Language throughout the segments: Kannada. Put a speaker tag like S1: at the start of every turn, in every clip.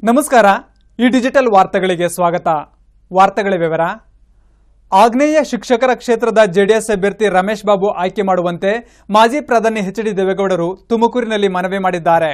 S1: ನಮಸ್ಕಾರ ಈ ಡಿಜಿಟಲ್ ವಾರ್ತೆಗಳಿಗೆ ಸ್ವಾಗತ ವಾರ್ತೆಗಳ ವಿವರ ಆಗ್ನೇಯ ಶಿಕ್ಷಕರ ಕ್ಷೇತ್ರದ ಜೆಡಿಎಸ್ ಅಭ್ಯರ್ಥಿ ರಮೇಶ್ ಬಾಬು ಆಯ್ಕೆ ಮಾಡುವಂತೆ ಮಾಜಿ ಪ್ರಧಾನಿ ಎಚ್ ಡಿ ದೇವೇಗೌಡರು ತುಮಕೂರಿನಲ್ಲಿ ಮನವಿ ಮಾಡಿದ್ದಾರೆ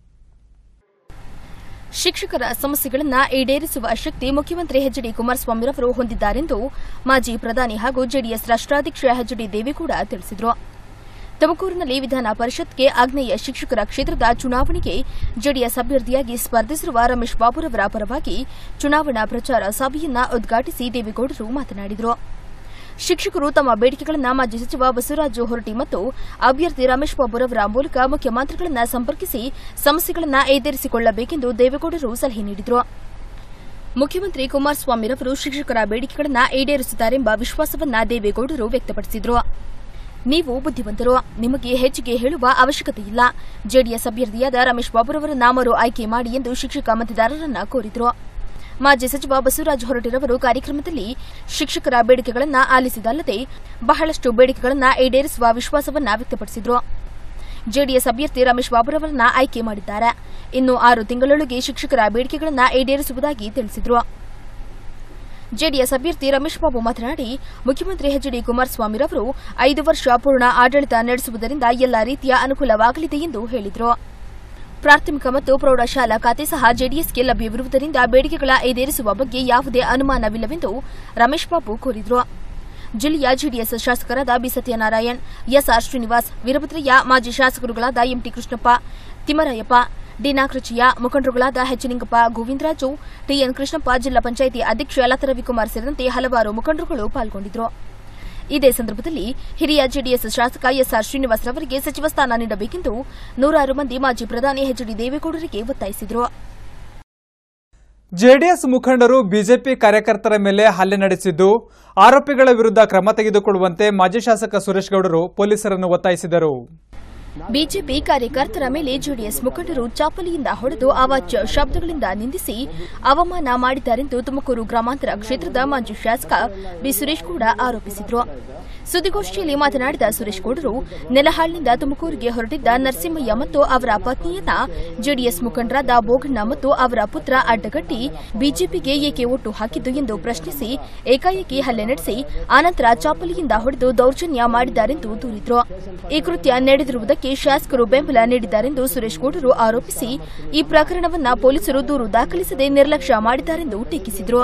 S2: ಶಿಕ್ಷಕರ ಸಮಸ್ಯೆಗಳನ್ನು ಈಡೇರಿಸುವ ಶಕ್ತಿ ಮುಖ್ಯಮಂತ್ರಿ ಎಚ್ ಡಿ ಕುಮಾರಸ್ವಾಮಿರವರು ಹೊಂದಿದ್ದಾರೆಂದು ಮಾಜಿ ಪ್ರಧಾನಿ ಹಾಗೂ ಜೆಡಿಎಸ್ ರಾಷ್ಟ್ರಾಧ್ಯಕ್ಷ ಎಚ್ ಡಿ ದೇವೇಗೌಡ ತಿಳಿಸಿದರು ತುಮಕೂರಿನಲ್ಲಿ ವಿಧಾನ ಪರಿಷತ್ಗೆ ಆಗ್ನೇಯ ಶಿಕ್ಷಕರ ಕ್ಷೇತ್ರದ ಚುನಾವಣೆಗೆ ಜೆಡಿಎಸ್ ಅಭ್ಯರ್ಥಿಯಾಗಿ ಸ್ಪರ್ಧಿಸಿರುವ ರಮೇಶ್ ಬಾಬುರವರ ಪರವಾಗಿ ಚುನಾವಣಾ ಪ್ರಚಾರ ಸಭೆಯನ್ನ ಉದ್ಘಾಟಿಸಿ ದೇವೇಗೌಡರು ಮಾತನಾಡಿದರು ಶಿಕ್ಷಕರು ತಮ್ಮ ಬೇಡಿಕೆಗಳನ್ನು ಮಾಜಿ ಸಚಿವ ಬಸವರಾಜು ಹೊರಟಿ ಮತ್ತು ಅಭ್ಯರ್ಥಿ ರಮೇಶ್ ಬಾಬುರವರ ಮೂಲಕ ಮುಖ್ಯಮಂತ್ರಿಗಳನ್ನ ಸಂಪರ್ಕಿಸಿ ಸಮಸ್ಯೆಗಳನ್ನು ಈಡೇರಿಸಿಕೊಳ್ಳಬೇಕೆಂದು ದೇವೇಗೌಡರು ಸಲಹೆ ನೀಡಿದರು ಮುಖ್ಯಮಂತ್ರಿ ಕುಮಾರಸ್ವಾಮಿರವರು ಶಿಕ್ಷಕರ ಬೇಡಿಕೆಗಳನ್ನು ಈಡೇರಿಸುತ್ತಾರೆಂಬ ವಿಶ್ವಾಸವನ್ನ ದೇವೇಗೌಡರು ವ್ಯಕ್ತಪಡಿಸಿದರು ನೀವು ಬುದ್ಧಿವಂತರು ನಿಮಗೆ ಹೆಚ್ಚಿಗೆ ಹೇಳುವ ಅವಶ್ಯಕತೆ ಇಲ್ಲ ಜೆಡಿಎಸ್ ಅಭ್ಯರ್ಥಿಯಾದ ರಮೇಶ್ ಬಾಬುರವರನ್ನ ಮರು ಆಯ್ಕೆ ಮಾಡಿ ಎಂದು ಶಿಕ್ಷಕ ಮತದಾರರನ್ನ ಕೋರಿದರು ಮಾಜಿ ಸಚಿವ ಬಸವರಾಜ ಹೊರಟಿರವರು ಕಾರ್ಯಕ್ರಮದಲ್ಲಿ ಶಿಕ್ಷಕರ ಬೇಡಿಕೆಗಳನ್ನು ಆಲಿಸಿದಲ್ಲದೆ ಬಹಳಷ್ಟು ಬೇಡಿಕೆಗಳನ್ನು ಈಡೇರಿಸುವ ವಿಶ್ವಾಸವನ್ನ ವ್ಯಕ್ತಪಡಿಸಿದರು ಜೆಡಿಎಸ್ ಅಭ್ಯರ್ಥಿ ರಮೇಶ್ ಬಾಬುರವರನ್ನ ಆಯ್ಕೆ ಮಾಡಿದ್ದಾರೆ ಇನ್ನು ಆರು ತಿಂಗಳೊಳಗೆ ಶಿಕ್ಷಕರ ಬೇಡಿಕೆಗಳನ್ನು ಈಡೇರಿಸುವುದಾಗಿ ತಿಳಿಸಿದರು ಜೆಡಿಎಸ್ ಅಭ್ಯರ್ಥಿ ರಮೇಶ್ ಬಾಬು ಮಾತನಾಡಿ ಮುಖ್ಯಮಂತ್ರಿ ಎಚ್ ಡಿ ಕುಮಾರಸ್ವಾಮಿರವರು ಐದು ವರ್ಷ ಪೂರ್ಣ ಆಡಳಿತ ನಡೆಸುವುದರಿಂದ ಎಲ್ಲಾ ರೀತಿಯ ಅನುಕೂಲವಾಗಲಿದೆ ಎಂದು ಹೇಳಿದರು ಪ್ರಾಥಮಿಕ ಮತ್ತು ಪ್ರೌಢಶಾಲಾ ಖಾತೆ ಸಹ ಜೆಡಿಎಸ್ಗೆ ಲಭ್ಯವಿರುವುದರಿಂದ ಬೇಡಿಕೆಗಳ ಈಡೇರಿಸುವ ಬಗ್ಗೆ ಯಾವುದೇ ಅನುಮಾನವಿಲ್ಲವೆಂದು ರಮೇಶ್ ಬಾಬು ಕೋರಿದರು ಜಿಲ್ಲೆಯ ಜೆಡಿಎಸ್ ಶಾಸಕರಾದ ಬಿ ಸತ್ಯನಾರಾಯಣ್ ಎಸ್ಆರ್ ಶ್ರೀನಿವಾಸ್ ವೀರಭದ್ರಯ್ಯ ಮಾಜಿ ಶಾಸಕರುಗಳಾದ ಎಂಟಿ ಕೃಷ್ಣಪ್ಪ ತಿಮ್ಮರಾಯಪ್ಪ ಡಿ ನಾಗರಚಿಯ ಮುಖಂಡರುಗಳಾದ ಎಚ್ ನಿಂಗಪ್ಪ ಗೋವಿಂದರಾಜು ಟಿಎನ್ ಕೃಷ್ಣಪ್ಪ ಜಿಲ್ಲಾ ಪಂಚಾಯಿತಿ ಅಧ್ಯಕ್ಷ ಲತಾ ರವಿಕುಮಾರ್ ಸೇರಿದಂತೆ ಹಲವಾರು ಮುಖಂಡರುಗಳು ಪಾಲ್ಗೊಂಡಿದ್ದರು ಇದೇ ಸಂದರ್ಭದಲ್ಲಿ ಹಿರಿಯ ಜೆಡಿಎಸ್ ಶಾಸಕ ಎಸ್ಆರ್ ಶ್ರೀನಿವಾಸ್ ರವರಿಗೆ ಸಚಿವ ಸ್ಥಾನ ನೀಡಬೇಕೆಂದು ನೂರಾರು ಮಂದಿ ಮಾಜಿ ಪ್ರಧಾನಿ ಎಚ್ ಡಿ ದೇವೇಗೌಡರಿಗೆ ಒತ್ತಾಯಿಸಿದರು
S1: ಜೆಡಿಎಸ್ ಮುಖಂಡರು ಬಿಜೆಪಿ ಕಾರ್ಯಕರ್ತರ ಮೇಲೆ ಹಲ್ಲೆ ನಡೆಸಿದ್ದು ಆರೋಪಿಗಳ ವಿರುದ್ಧ ಕ್ರಮ ತೆಗೆದುಕೊಳ್ಳುವಂತೆ ಮಾಜಿ ಶಾಸಕ ಸುರೇಶ್ ಗೌಡರು ಪೊಲೀಸರನ್ನು ಒತ್ತಾಯಿಸಿದರು
S2: ಬಿಜೆಪಿ ಕಾರ್ಯಕರ್ತರ ಮೇಲೆ ಜೆಡಿಎಸ್ ಮುಖಂಡರು ಚಾಪಲಿಯಿಂದ ಹೊಡೆದು ಅವಾಚ್ಯ ಶಬ್ದಗಳಿಂದ ನಿಂದಿಸಿ ಅವಮಾನ ಮಾಡಿದ್ದಾರೆಂದು ತುಮಕೂರು ಗ್ರಾಮಾಂತರ ಕ್ಷೇತ್ರದ ಮಾಜಿ ಶಾಸಕ ಬಿ ಸುರೇಶ್ ಗೌಡ ಆರೋಪಿಸಿದರು ಸುದ್ದಿಗೋಷ್ಠಿಯಲ್ಲಿ ಮಾತನಾಡಿದ ಸುರೇಶ್ ಗೌಡರು ನೆಲಹಾಳ್ನಿಂದ ತುಮಕೂರಿಗೆ ಹೊರಟಿದ್ದ ನರಸಿಂಹಯ್ಯ ಮತ್ತು ಅವರ ಪತ್ನಿಯನ್ನ ಜೆಡಿಎಸ್ ಮುಖಂಡರಾದ ಬೋಗಣ್ಣ ಮತ್ತು ಅವರ ಪುತ್ರ ಅಡ್ಡಗಟ್ಟಿ ಬಿಜೆಪಿಗೆ ಏಕೆ ಒಟ್ಟು ಹಾಕಿದ್ದು ಎಂದು ಪ್ರಶ್ನಿಸಿ ಏಕಾಏಕಿ ಹಲ್ಲೆ ನಡೆಸಿ ಆನಂತರ ಚಾಪಲಿಯಿಂದ ಹೊಡೆದು ದೌರ್ಜನ್ಯ ಮಾಡಿದ್ದಾರೆಂದು ದೂರಿದರು ಈ ಕೃತ್ಯ ನಡೆದಿರುವುದಕ್ಕೆ ಶಾಸಕರು ಬೆಂಬಲ ನೀಡಿದ್ದಾರೆಂದು ಸುರೇಶ್ ಗೌಡರು ಆರೋಪಿಸಿ ಈ ಪ್ರಕರಣವನ್ನ ಪೊಲೀಸರು ದೂರು ದಾಖಲಿಸದೆ ನಿರ್ಲಕ್ಷ್ಯ ಮಾಡಿದ್ದಾರೆಂದು ಟೀಕಿಸಿದರು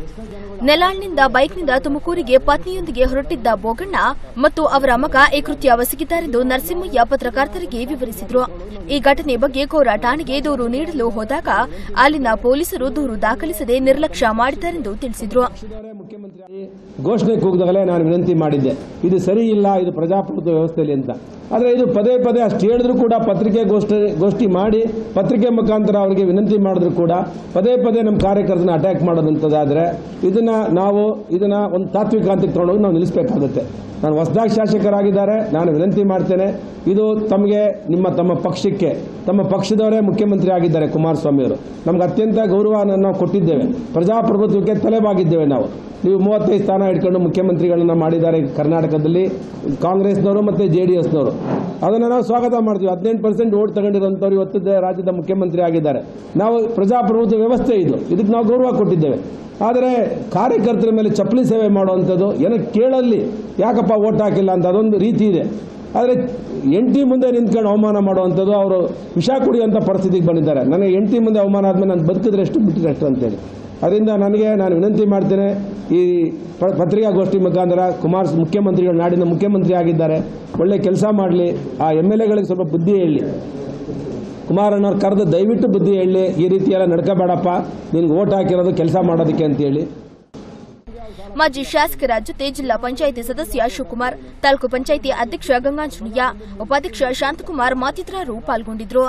S2: ನೆಲಾಳ್ನಿಂದ ಬೈಕ್ನಿಂದ ತುಮಕೂರಿಗೆ ಪತ್ನಿಯೊಂದಿಗೆ ಹೊರಟಿದ್ದ ಬೋಗಣ್ಣ ಮತ್ತು ಅವರ ಮಗ ಈ ಕೃತ್ಯ ಎಸಗಿದ್ದಾರೆಂದು ನರಸಿಂಹಯ್ಯ ಪತ್ರಕರ್ತರಿಗೆ ವಿವರಿಸಿದರು ಈ ಘಟನೆ ಬಗ್ಗೆ ಕೋರಾ ಠಾಣೆಗೆ ದೂರು ನೀಡಲು ಹೋದಾಗ ಅಲ್ಲಿನ ಪೊಲೀಸರು ದೂರು ದಾಖಲಿಸದೆ ನಿರ್ಲಕ್ಷ್ಯ ಮಾಡಿದ್ದಾರೆಂದು ತಿಳಿಸಿದರು
S3: ಮುಖ್ಯಮಂತ್ರಿ ಘೋಷಣೆ ಕೂಗಿದಾಗಲೇ ನಾನು ವಿನಂತಿ ಮಾಡಿದ್ದೆ ಇದು ಸರಿ ಇಲ್ಲ ಇದು ಪ್ರಜಾಪ್ರಭುತ್ವ ವ್ಯವಸ್ಥೆಯಲ್ಲಿ ಅಂತ ಆದರೆ ಇದು ಪದೇ ಪದೇ ಅಷ್ಟು ಹೇಳಿದ್ರು ಕೂಡ ಪತ್ರಿಕೆ ಗೋಷ್ಠಿ ಗೋಷ್ಠಿ ಮಾಡಿ ಪತ್ರಿಕೆ ಮುಖಾಂತರ ಅವರಿಗೆ ವಿನಂತಿ ಮಾಡಿದ್ರು ಕೂಡ ಪದೇ ಪದೇ ನಮ್ಮ ಕಾರ್ಯಕರ್ತನ ಅಟ್ಯಾಕ್ ಮಾಡೋದಂಥದ್ದಾದರೆ ಇದನ್ನ ನಾವು ಇದನ್ನ ಒಂದು ತಾತ್ವಿಕ ಹಂತಕ್ಕೆ ತಗೊಂಡೋಗಿ ನಾವು ನಿಲ್ಲಿಸಬೇಕಾಗುತ್ತೆ ನಾನು ಹೊಸದಾಗಿ ಶಾಸಕರಾಗಿದ್ದಾರೆ ನಾನು ವಿನಂತಿ ಮಾಡ್ತೇನೆ ಇದು ತಮಗೆ ನಿಮ್ಮ ತಮ್ಮ ಪಕ್ಷಕ್ಕೆ ತಮ್ಮ ಪಕ್ಷದವರೇ ಮುಖ್ಯಮಂತ್ರಿ ಆಗಿದ್ದಾರೆ ಕುಮಾರಸ್ವಾಮಿ ಅವರು ನಮ್ಗೆ ಅತ್ಯಂತ ಗೌರವವನ್ನು ನಾವು ಕೊಟ್ಟಿದ್ದೇವೆ ಪ್ರಜಾಪ್ರಭುತ್ವಕ್ಕೆ ತಲೆಬಾಗಿದ್ದೇವೆ ನಾವು ನೀವು ಮೂವತ್ತೈದು ಸ್ಥಾನ ಇಟ್ಕೊಂಡು ಮುಖ್ಯಮಂತ್ರಿಗಳನ್ನ ಮಾಡಿದ್ದಾರೆ ಕರ್ನಾಟಕದಲ್ಲಿ ಕಾಂಗ್ರೆಸ್ನವರು ಮತ್ತು ಜೆ ಡಿ ಎಸ್ನವರು ಅದನ್ನು ನಾವು ಸ್ವಾಗತ ಮಾಡ್ತೀವಿ ಹದಿನೆಂಟು ಪರ್ಸೆಂಟ್ ಓಟ್ ತಗೊಂಡಿರೋಂಥವ್ರು ಇವತ್ತು ದ- ರಾಜ್ಯದ ಮುಖ್ಯಮಂತ್ರಿ ಆಗಿದ್ದಾರೆ ನಾವು ಪ್ರಜಾಪ್ರಭುತ್ವ ವ್ಯವಸ್ಥೆ ಇದು ಇದಕ್ಕೆ ನಾವು ಗೌರವ ಕೊಟ್ಟಿದ್ದೇವೆ ಆದರೆ ಕಾರ್ಯಕರ್ತರ ಮೇಲೆ ಚಪ್ಪಲಿ ಸೇವೆ ಮಾಡುವಂಥದ್ದು ಏನೋ ಕೇಳಲ್ಲಿ ಯಾಕಪ್ಪ ಓಟ್ ಹಾಕಿಲ್ಲ ಅಂತ ಅದೊಂದು ರೀತಿ ಇದೆ ಆದರೆ ಎಂಟಿ ಮುಂದೆ ನಿಂತ್ಕೊಂಡು ಅವಮಾನ ಮಾಡುವಂಥದ್ದು ಅವರು ವಿಷ ಕುಡಿಯುವಂಥ ಪರಿಸ್ಥಿತಿಗೆ ಬಂದಿದ್ದಾರೆ ನನಗೆ ಎಂಟಿ ಮುಂದೆ ಅವಮಾನ ಆದಮೇಲೆ ನಾನು ಬದುಕಿದ್ರೆ ಎಷ್ಟು ಬಿಟ್ಟಿದ್ರೆ ಎಷ್ಟು ಅಂತೇಳಿ ಅದರಿಂದ ನನಗೆ ನಾನು ವಿನಂತಿ ಮಾಡ್ತೇನೆ ಈ ಪ- ಪತ್ರಿಕಾಗೋಷ್ಠಿ ಮುಖಾಂತರ ಕುಮಾರ್ ಮುಖ್ಯಮಂತ್ರಿಗಳು ನಾಡಿನ ಮುಖ್ಯಮಂತ್ರಿ ಆಗಿದ್ದಾರೆ ಒಳ್ಳೆ ಕೆಲಸ ಮಾಡಲಿ ಆ ಎಮ್ ಎಲ್ ಎಗಳಿಗೆ ಸ್ವಲ್ಪ ಬುದ್ಧಿ ಹೇಳಿ ಕುಮಾರಣ್ಣವ್ರು ಕರೆದು ದಯವಿಟ್ಟು ಬುದ್ಧಿ ಹೇಳಿ ಈ ರೀತಿ ಎಲ್ಲ ನಡ್ಕೋಬೇಡಪ್ಪ ನಿನ್ಗೆ ಓಟ್ ಹಾಕಿರೋದು ಕೆಲಸ ಮಾಡೋದಕ್ಕೆ ಅಂತೇಳಿ
S2: ಮಾಜಿ ಶಾಸಕರ ಜೊತೆ ಜಿಲ್ಲಾ ಪಂಚಾಯಿತಿ ಸದಸ್ಯ ಶಿವಕುಮಾರ್ ತಾಲೂಕು ಪಂಚಾಯಿತಿ ಅಧ್ಯಕ್ಷ ಗಂಗಾಂಜನೇಯ ಉಪಾಧ್ಯಕ್ಷ ಶಾಂತಕುಮಾರ್ ಮತ್ತಿತರರು ಪಾಲ್ಗೊಂಡಿದ್ದರು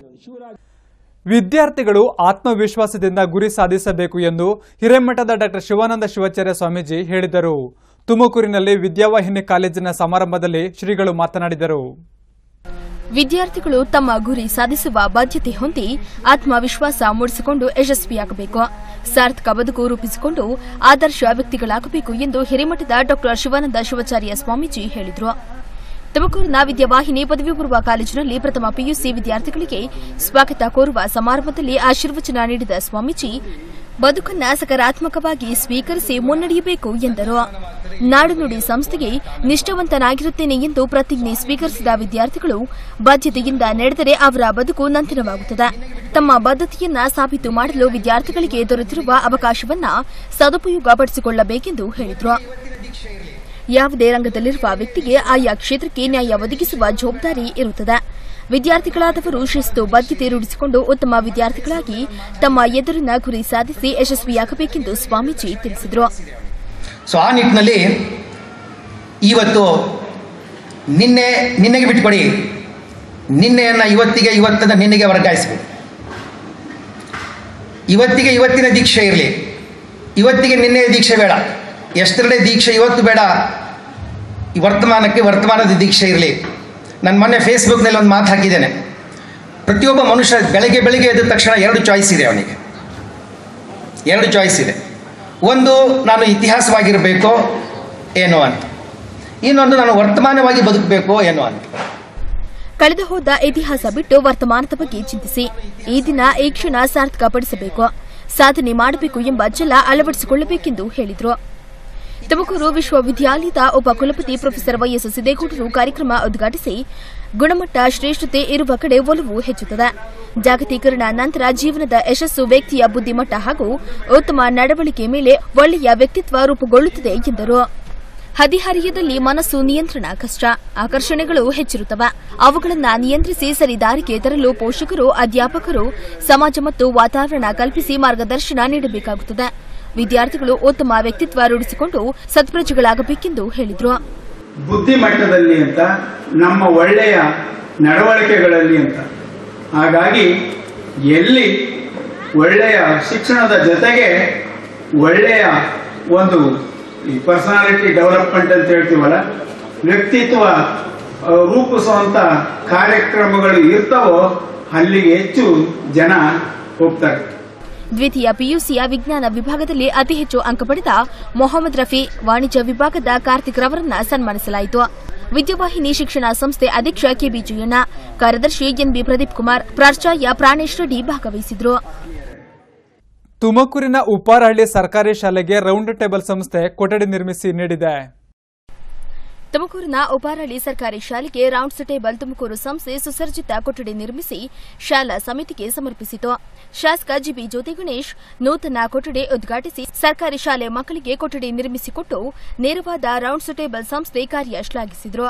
S1: ವಿದ್ಯಾರ್ಥಿಗಳು ಆತ್ಮವಿಶ್ವಾಸದಿಂದ ಗುರಿ ಸಾಧಿಸಬೇಕು ಎಂದು ಹಿರೇಮಠದ ಡಾಕ್ಟರ್ ಶಿವಾನಂದ ಶಿವಾಚಾರ್ಯ ಸ್ವಾಮೀಜಿ ಹೇಳಿದರು ತುಮಕೂರಿನಲ್ಲಿ ವಿದ್ಯಾವಾಹಿನಿ ಕಾಲೇಜಿನ ಸಮಾರಂಭದಲ್ಲಿ ಶ್ರೀಗಳು ಮಾತನಾಡಿದರು
S2: ವಿದ್ಯಾರ್ಥಿಗಳು ತಮ್ಮ ಗುರಿ ಸಾಧಿಸುವ ಬಾಧ್ಯತೆ ಹೊಂದಿ ಆತ್ಮವಿಶ್ವಾಸ ಮೂಡಿಸಿಕೊಂಡು ಯಶಸ್ವಿಯಾಗಬೇಕು ಸಾರ್ಥಕ ಬದುಕು ರೂಪಿಸಿಕೊಂಡು ಆದರ್ಶ ವ್ಯಕ್ತಿಗಳಾಗಬೇಕು ಎಂದು ಹಿರೇಮಠದ ಡಾ ಶಿವಾನಂದ ಶಿವಾಚಾರ್ಯ ಸ್ವಾಮೀಜಿ ಹೇಳಿದರು ತುಮಕೂರಿನ ವಿದ್ಯಾವಾಹಿನಿ ಪದವಿ ಪೂರ್ವ ಕಾಲೇಜಿನಲ್ಲಿ ಪ್ರಥಮ ಪಿಯುಸಿ ವಿದ್ಯಾರ್ಥಿಗಳಿಗೆ ಸ್ವಾಗತ ಕೋರುವ ಸಮಾರಂಭದಲ್ಲಿ ಆಶೀರ್ವಚನ ನೀಡಿದ ಸ್ವಾಮೀಜಿ ಬದುಕನ್ನ ಸಕಾರಾತ್ಮಕವಾಗಿ ಸ್ವೀಕರಿಸಿ ಮುನ್ನಡೆಯಬೇಕು ಎಂದರು ನಾಡುನುಡಿ ಸಂಸ್ಥೆಗೆ ನಿಷ್ಠಾವಂತನಾಗಿರುತ್ತೇನೆ ಎಂದು ಪ್ರತಿಜ್ಞೆ ಸ್ವೀಕರಿಸಿದ ವಿದ್ಯಾರ್ಥಿಗಳು ಬಾಧ್ಯತೆಯಿಂದ ನಡೆದರೆ ಅವರ ಬದುಕು ನಂತರವಾಗುತ್ತದೆ ತಮ್ಮ ಬದ್ಧತೆಯನ್ನ ಸಾಬೀತು ಮಾಡಲು ವಿದ್ಯಾರ್ಥಿಗಳಿಗೆ ದೊರೆತಿರುವ ಅವಕಾಶವನ್ನ ಸದುಪಯೋಗಪಡಿಸಿಕೊಳ್ಳಬೇಕೆಂದು ಹೇಳಿದರು ಯಾವುದೇ ರಂಗದಲ್ಲಿರುವ ವ್ಯಕ್ತಿಗೆ ಆಯಾ ಕ್ಷೇತ್ರಕ್ಕೆ ನ್ಯಾಯ ಒದಗಿಸುವ ಜವಾಬ್ದಾರಿ ಇರುತ್ತದೆ ವಿದ್ಯಾರ್ಥಿಗಳಾದವರು ಶಿಸ್ತು ಬದ್ಧತೆ ರೂಢಿಸಿಕೊಂಡು ಉತ್ತಮ ವಿದ್ಯಾರ್ಥಿಗಳಾಗಿ ತಮ್ಮ ಎದುರಿನ ಗುರಿ ಸಾಧಿಸಿ ಯಶಸ್ವಿಯಾಗಬೇಕೆಂದು ಸ್ವಾಮೀಜಿ ತಿಳಿಸಿದರು
S4: ಸೊ ಆ ನಿಟ್ಟಿನಲ್ಲಿ ಇವತ್ತು ನಿನ್ನೆ ನಿನ್ನೆಗೆ ಬಿಟ್ಕೊಡಿ ನಿನ್ನೆಯನ್ನು ಇವತ್ತಿಗೆ ಇವತ್ತದ ನಿನ್ನೆಗೆ ವರ್ಗಾಯಿಸ್ಬೇಕು ಇವತ್ತಿಗೆ ಇವತ್ತಿನ ದೀಕ್ಷೆ ಇರಲಿ ಇವತ್ತಿಗೆ ನಿನ್ನೆಯ ದೀಕ್ಷೆ ಬೇಡ ಎಷ್ಟರಡೆ ದೀಕ್ಷೆ ಇವತ್ತು ಬೇಡ ಈ ವರ್ತಮಾನಕ್ಕೆ ವರ್ತಮಾನದ ದೀಕ್ಷೆ ಇರಲಿ ನಾನು ಮೊನ್ನೆ ಫೇಸ್ಬುಕ್ನಲ್ಲಿ ಒಂದು ಮಾತು ಹಾಕಿದ್ದೇನೆ ಪ್ರತಿಯೊಬ್ಬ ಮನುಷ್ಯ ಬೆಳಗ್ಗೆ ಬೆಳಿಗ್ಗೆ ಎದ್ದ ತಕ್ಷಣ ಎರಡು ಚಾಯ್ಸ್ ಇದೆ ಅವನಿಗೆ ಎರಡು ಚಾಯ್ಸ್ ಇದೆ ಒಂದು ನಾನು ಇತಿಹಾಸವಾಗಿರಬೇಕೋ ಏನೋ ಅಂತ ಇನ್ನೊಂದು ನಾನು ವರ್ತಮಾನವಾಗಿ ಬದುಕಬೇಕೋ ಏನೋ ಅಂತ
S2: ಕಳೆದು ಹೋದ ಇತಿಹಾಸ ಬಿಟ್ಟು ವರ್ತಮಾನದ ಬಗ್ಗೆ ಚಿಂತಿಸಿ ಈ ದಿನ ಈ ಕ್ಷಣ ಸಾರ್ಥಕಪಡಿಸಬೇಕು ಸಾಧನೆ ಮಾಡಬೇಕು ಎಂಬ ಛಲ ಅಳವಡಿಸಿಕೊಳ್ಳಬೇಕೆಂದು ಹೇಳಿದರು ತುಮಕೂರು ವಿಶ್ವವಿದ್ಯಾಲಯದ ಉಪ ಕುಲಪತಿ ಪ್ರೊಫೆಸರ್ ವೈಎಸ್ ಸಿದ್ದೇಗೌಡರು ಕಾರ್ಯಕ್ರಮ ಉದ್ಘಾಟಿಸಿ ಗುಣಮಟ್ಟ ಶ್ರೇಷ್ಠತೆ ಇರುವ ಕಡೆ ಒಲವು ಹೆಚ್ಚುತ್ತದೆ ಜಾಗತೀಕರಣ ನಂತರ ಜೀವನದ ಯಶಸ್ಸು ವ್ಯಕ್ತಿಯ ಬುದ್ದಿಮಟ್ಟ ಹಾಗೂ ಉತ್ತಮ ನಡವಳಿಕೆ ಮೇಲೆ ಒಳ್ಳೆಯ ವ್ಯಕ್ತಿತ್ವ ರೂಪುಗೊಳ್ಳುತ್ತದೆ ಎಂದರು ಹದಿಹರಿಯದಲ್ಲಿ ಮನಸ್ಸು ನಿಯಂತ್ರಣ ಕಷ್ಟ ಆಕರ್ಷಣೆಗಳು ಹೆಚ್ಚಿರುತ್ತವೆ ಅವುಗಳನ್ನು ನಿಯಂತ್ರಿಸಿ ಸರಿದಾರಿಗೆ ತರಲು ಪೋಷಕರು ಅಧ್ಯಾಪಕರು ಸಮಾಜ ಮತ್ತು ವಾತಾವರಣ ಕಲ್ಪಿಸಿ ಮಾರ್ಗದರ್ಶನ ನೀಡಬೇಕಾಗುತ್ತದೆ ವಿದ್ಯಾರ್ಥಿಗಳು ಉತ್ತಮ ವ್ಯಕ್ತಿತ್ವ ರೂಢಿಸಿಕೊಂಡು ಸತ್ಪ್ರಜೆಗಳಾಗಬೇಕೆಂದು ಹೇಳಿದರು
S5: ಬುದ್ಧಿಮಟ್ಟದಲ್ಲಿ ಅಂತ ನಮ್ಮ ಒಳ್ಳೆಯ ನಡವಳಿಕೆಗಳಲ್ಲಿ ಅಂತ ಹಾಗಾಗಿ ಎಲ್ಲಿ ಒಳ್ಳೆಯ ಶಿಕ್ಷಣದ ಜೊತೆಗೆ ಒಳ್ಳೆಯ ಒಂದು ಈ ಪರ್ಸನಾಲಿಟಿ ಡೆವಲಪ್ಮೆಂಟ್ ಅಂತ ಹೇಳ್ತೀವಲ್ಲ ವ್ಯಕ್ತಿತ್ವ ಆ, ರೂಪಿಸುವಂತ ಕಾರ್ಯಕ್ರಮಗಳು ಇರ್ತಾವೋ ಅಲ್ಲಿಗೆ ಹೆಚ್ಚು ಜನ ಹೋಗ್ತಾರೆ
S2: ದ್ವಿತೀಯ ಪಿಯುಸಿಯ ವಿಜ್ಞಾನ ವಿಭಾಗದಲ್ಲಿ ಅತಿ ಹೆಚ್ಚು ಅಂಕ ಪಡೆದ ಮೊಹಮ್ಮದ್ ರಫಿ ವಾಣಿಜ್ಯ ವಿಭಾಗದ ಕಾರ್ತಿಕ್ ರವರನ್ನ ಸನ್ಮಾನಿಸಲಾಯಿತು ವಿದ್ಯಾವಾಹಿನಿ ಶಿಕ್ಷಣ ಸಂಸ್ಥೆ ಅಧ್ಯಕ್ಷ ಕೆಬಿ ಜಯಣ್ಣ ಕಾರ್ಯದರ್ಶಿ ಎನ್ಬಿ ಪ್ರದೀಪ್ ಕುಮಾರ್ ಪ್ರಾಚಾರ್ಯ ಪ್ರಾಣೇಶ್ ರೆಡ್ಡಿ ಭಾಗವಹಿಸಿದ್ರು
S1: ತುಮಕೂರಿನ ಉಪ್ಪಾರಹಳ್ಳಿ ಸರ್ಕಾರಿ ಶಾಲೆಗೆ ರೌಂಡ್ ಟೇಬಲ್ ಸಂಸ್ಥೆ ಕೊಠಡಿ ನಿರ್ಮಿಸಿ ನೀಡಿದೆ
S2: ತುಮಕೂರಿನ ಉಪಾರಳ್ಳಿ ಸರ್ಕಾರಿ ಶಾಲೆಗೆ ರೌಂಡ್ಸ್ ಟೇಬಲ್ ತುಮಕೂರು ಸಂಸ್ಥೆ ಸುಸರ್ಜಿತ ಕೊಠಡಿ ನಿರ್ಮಿಸಿ ಶಾಲಾ ಸಮಿತಿಗೆ ಸಮರ್ಪಿಸಿತು ಶಾಸಕ ಜಿಬಿ ಜ್ಯೋತಿ ಗಣೇಶ್ ನೂತನ ಕೊಠಡಿ ಉದ್ಘಾಟಿಸಿ ಸರ್ಕಾರಿ ಶಾಲೆ ಮಕ್ಕಳಿಗೆ ಕೊಠಡಿ ನಿರ್ಮಿಸಿಕೊಟ್ಟು ನೇರವಾದ ರೌಂಡ್ಸ್ ಟೇಬಲ್ ಸಂಸ್ಥೆ ಕಾರ್ಯ ಶ್ಲಾಘಿಸಿದರು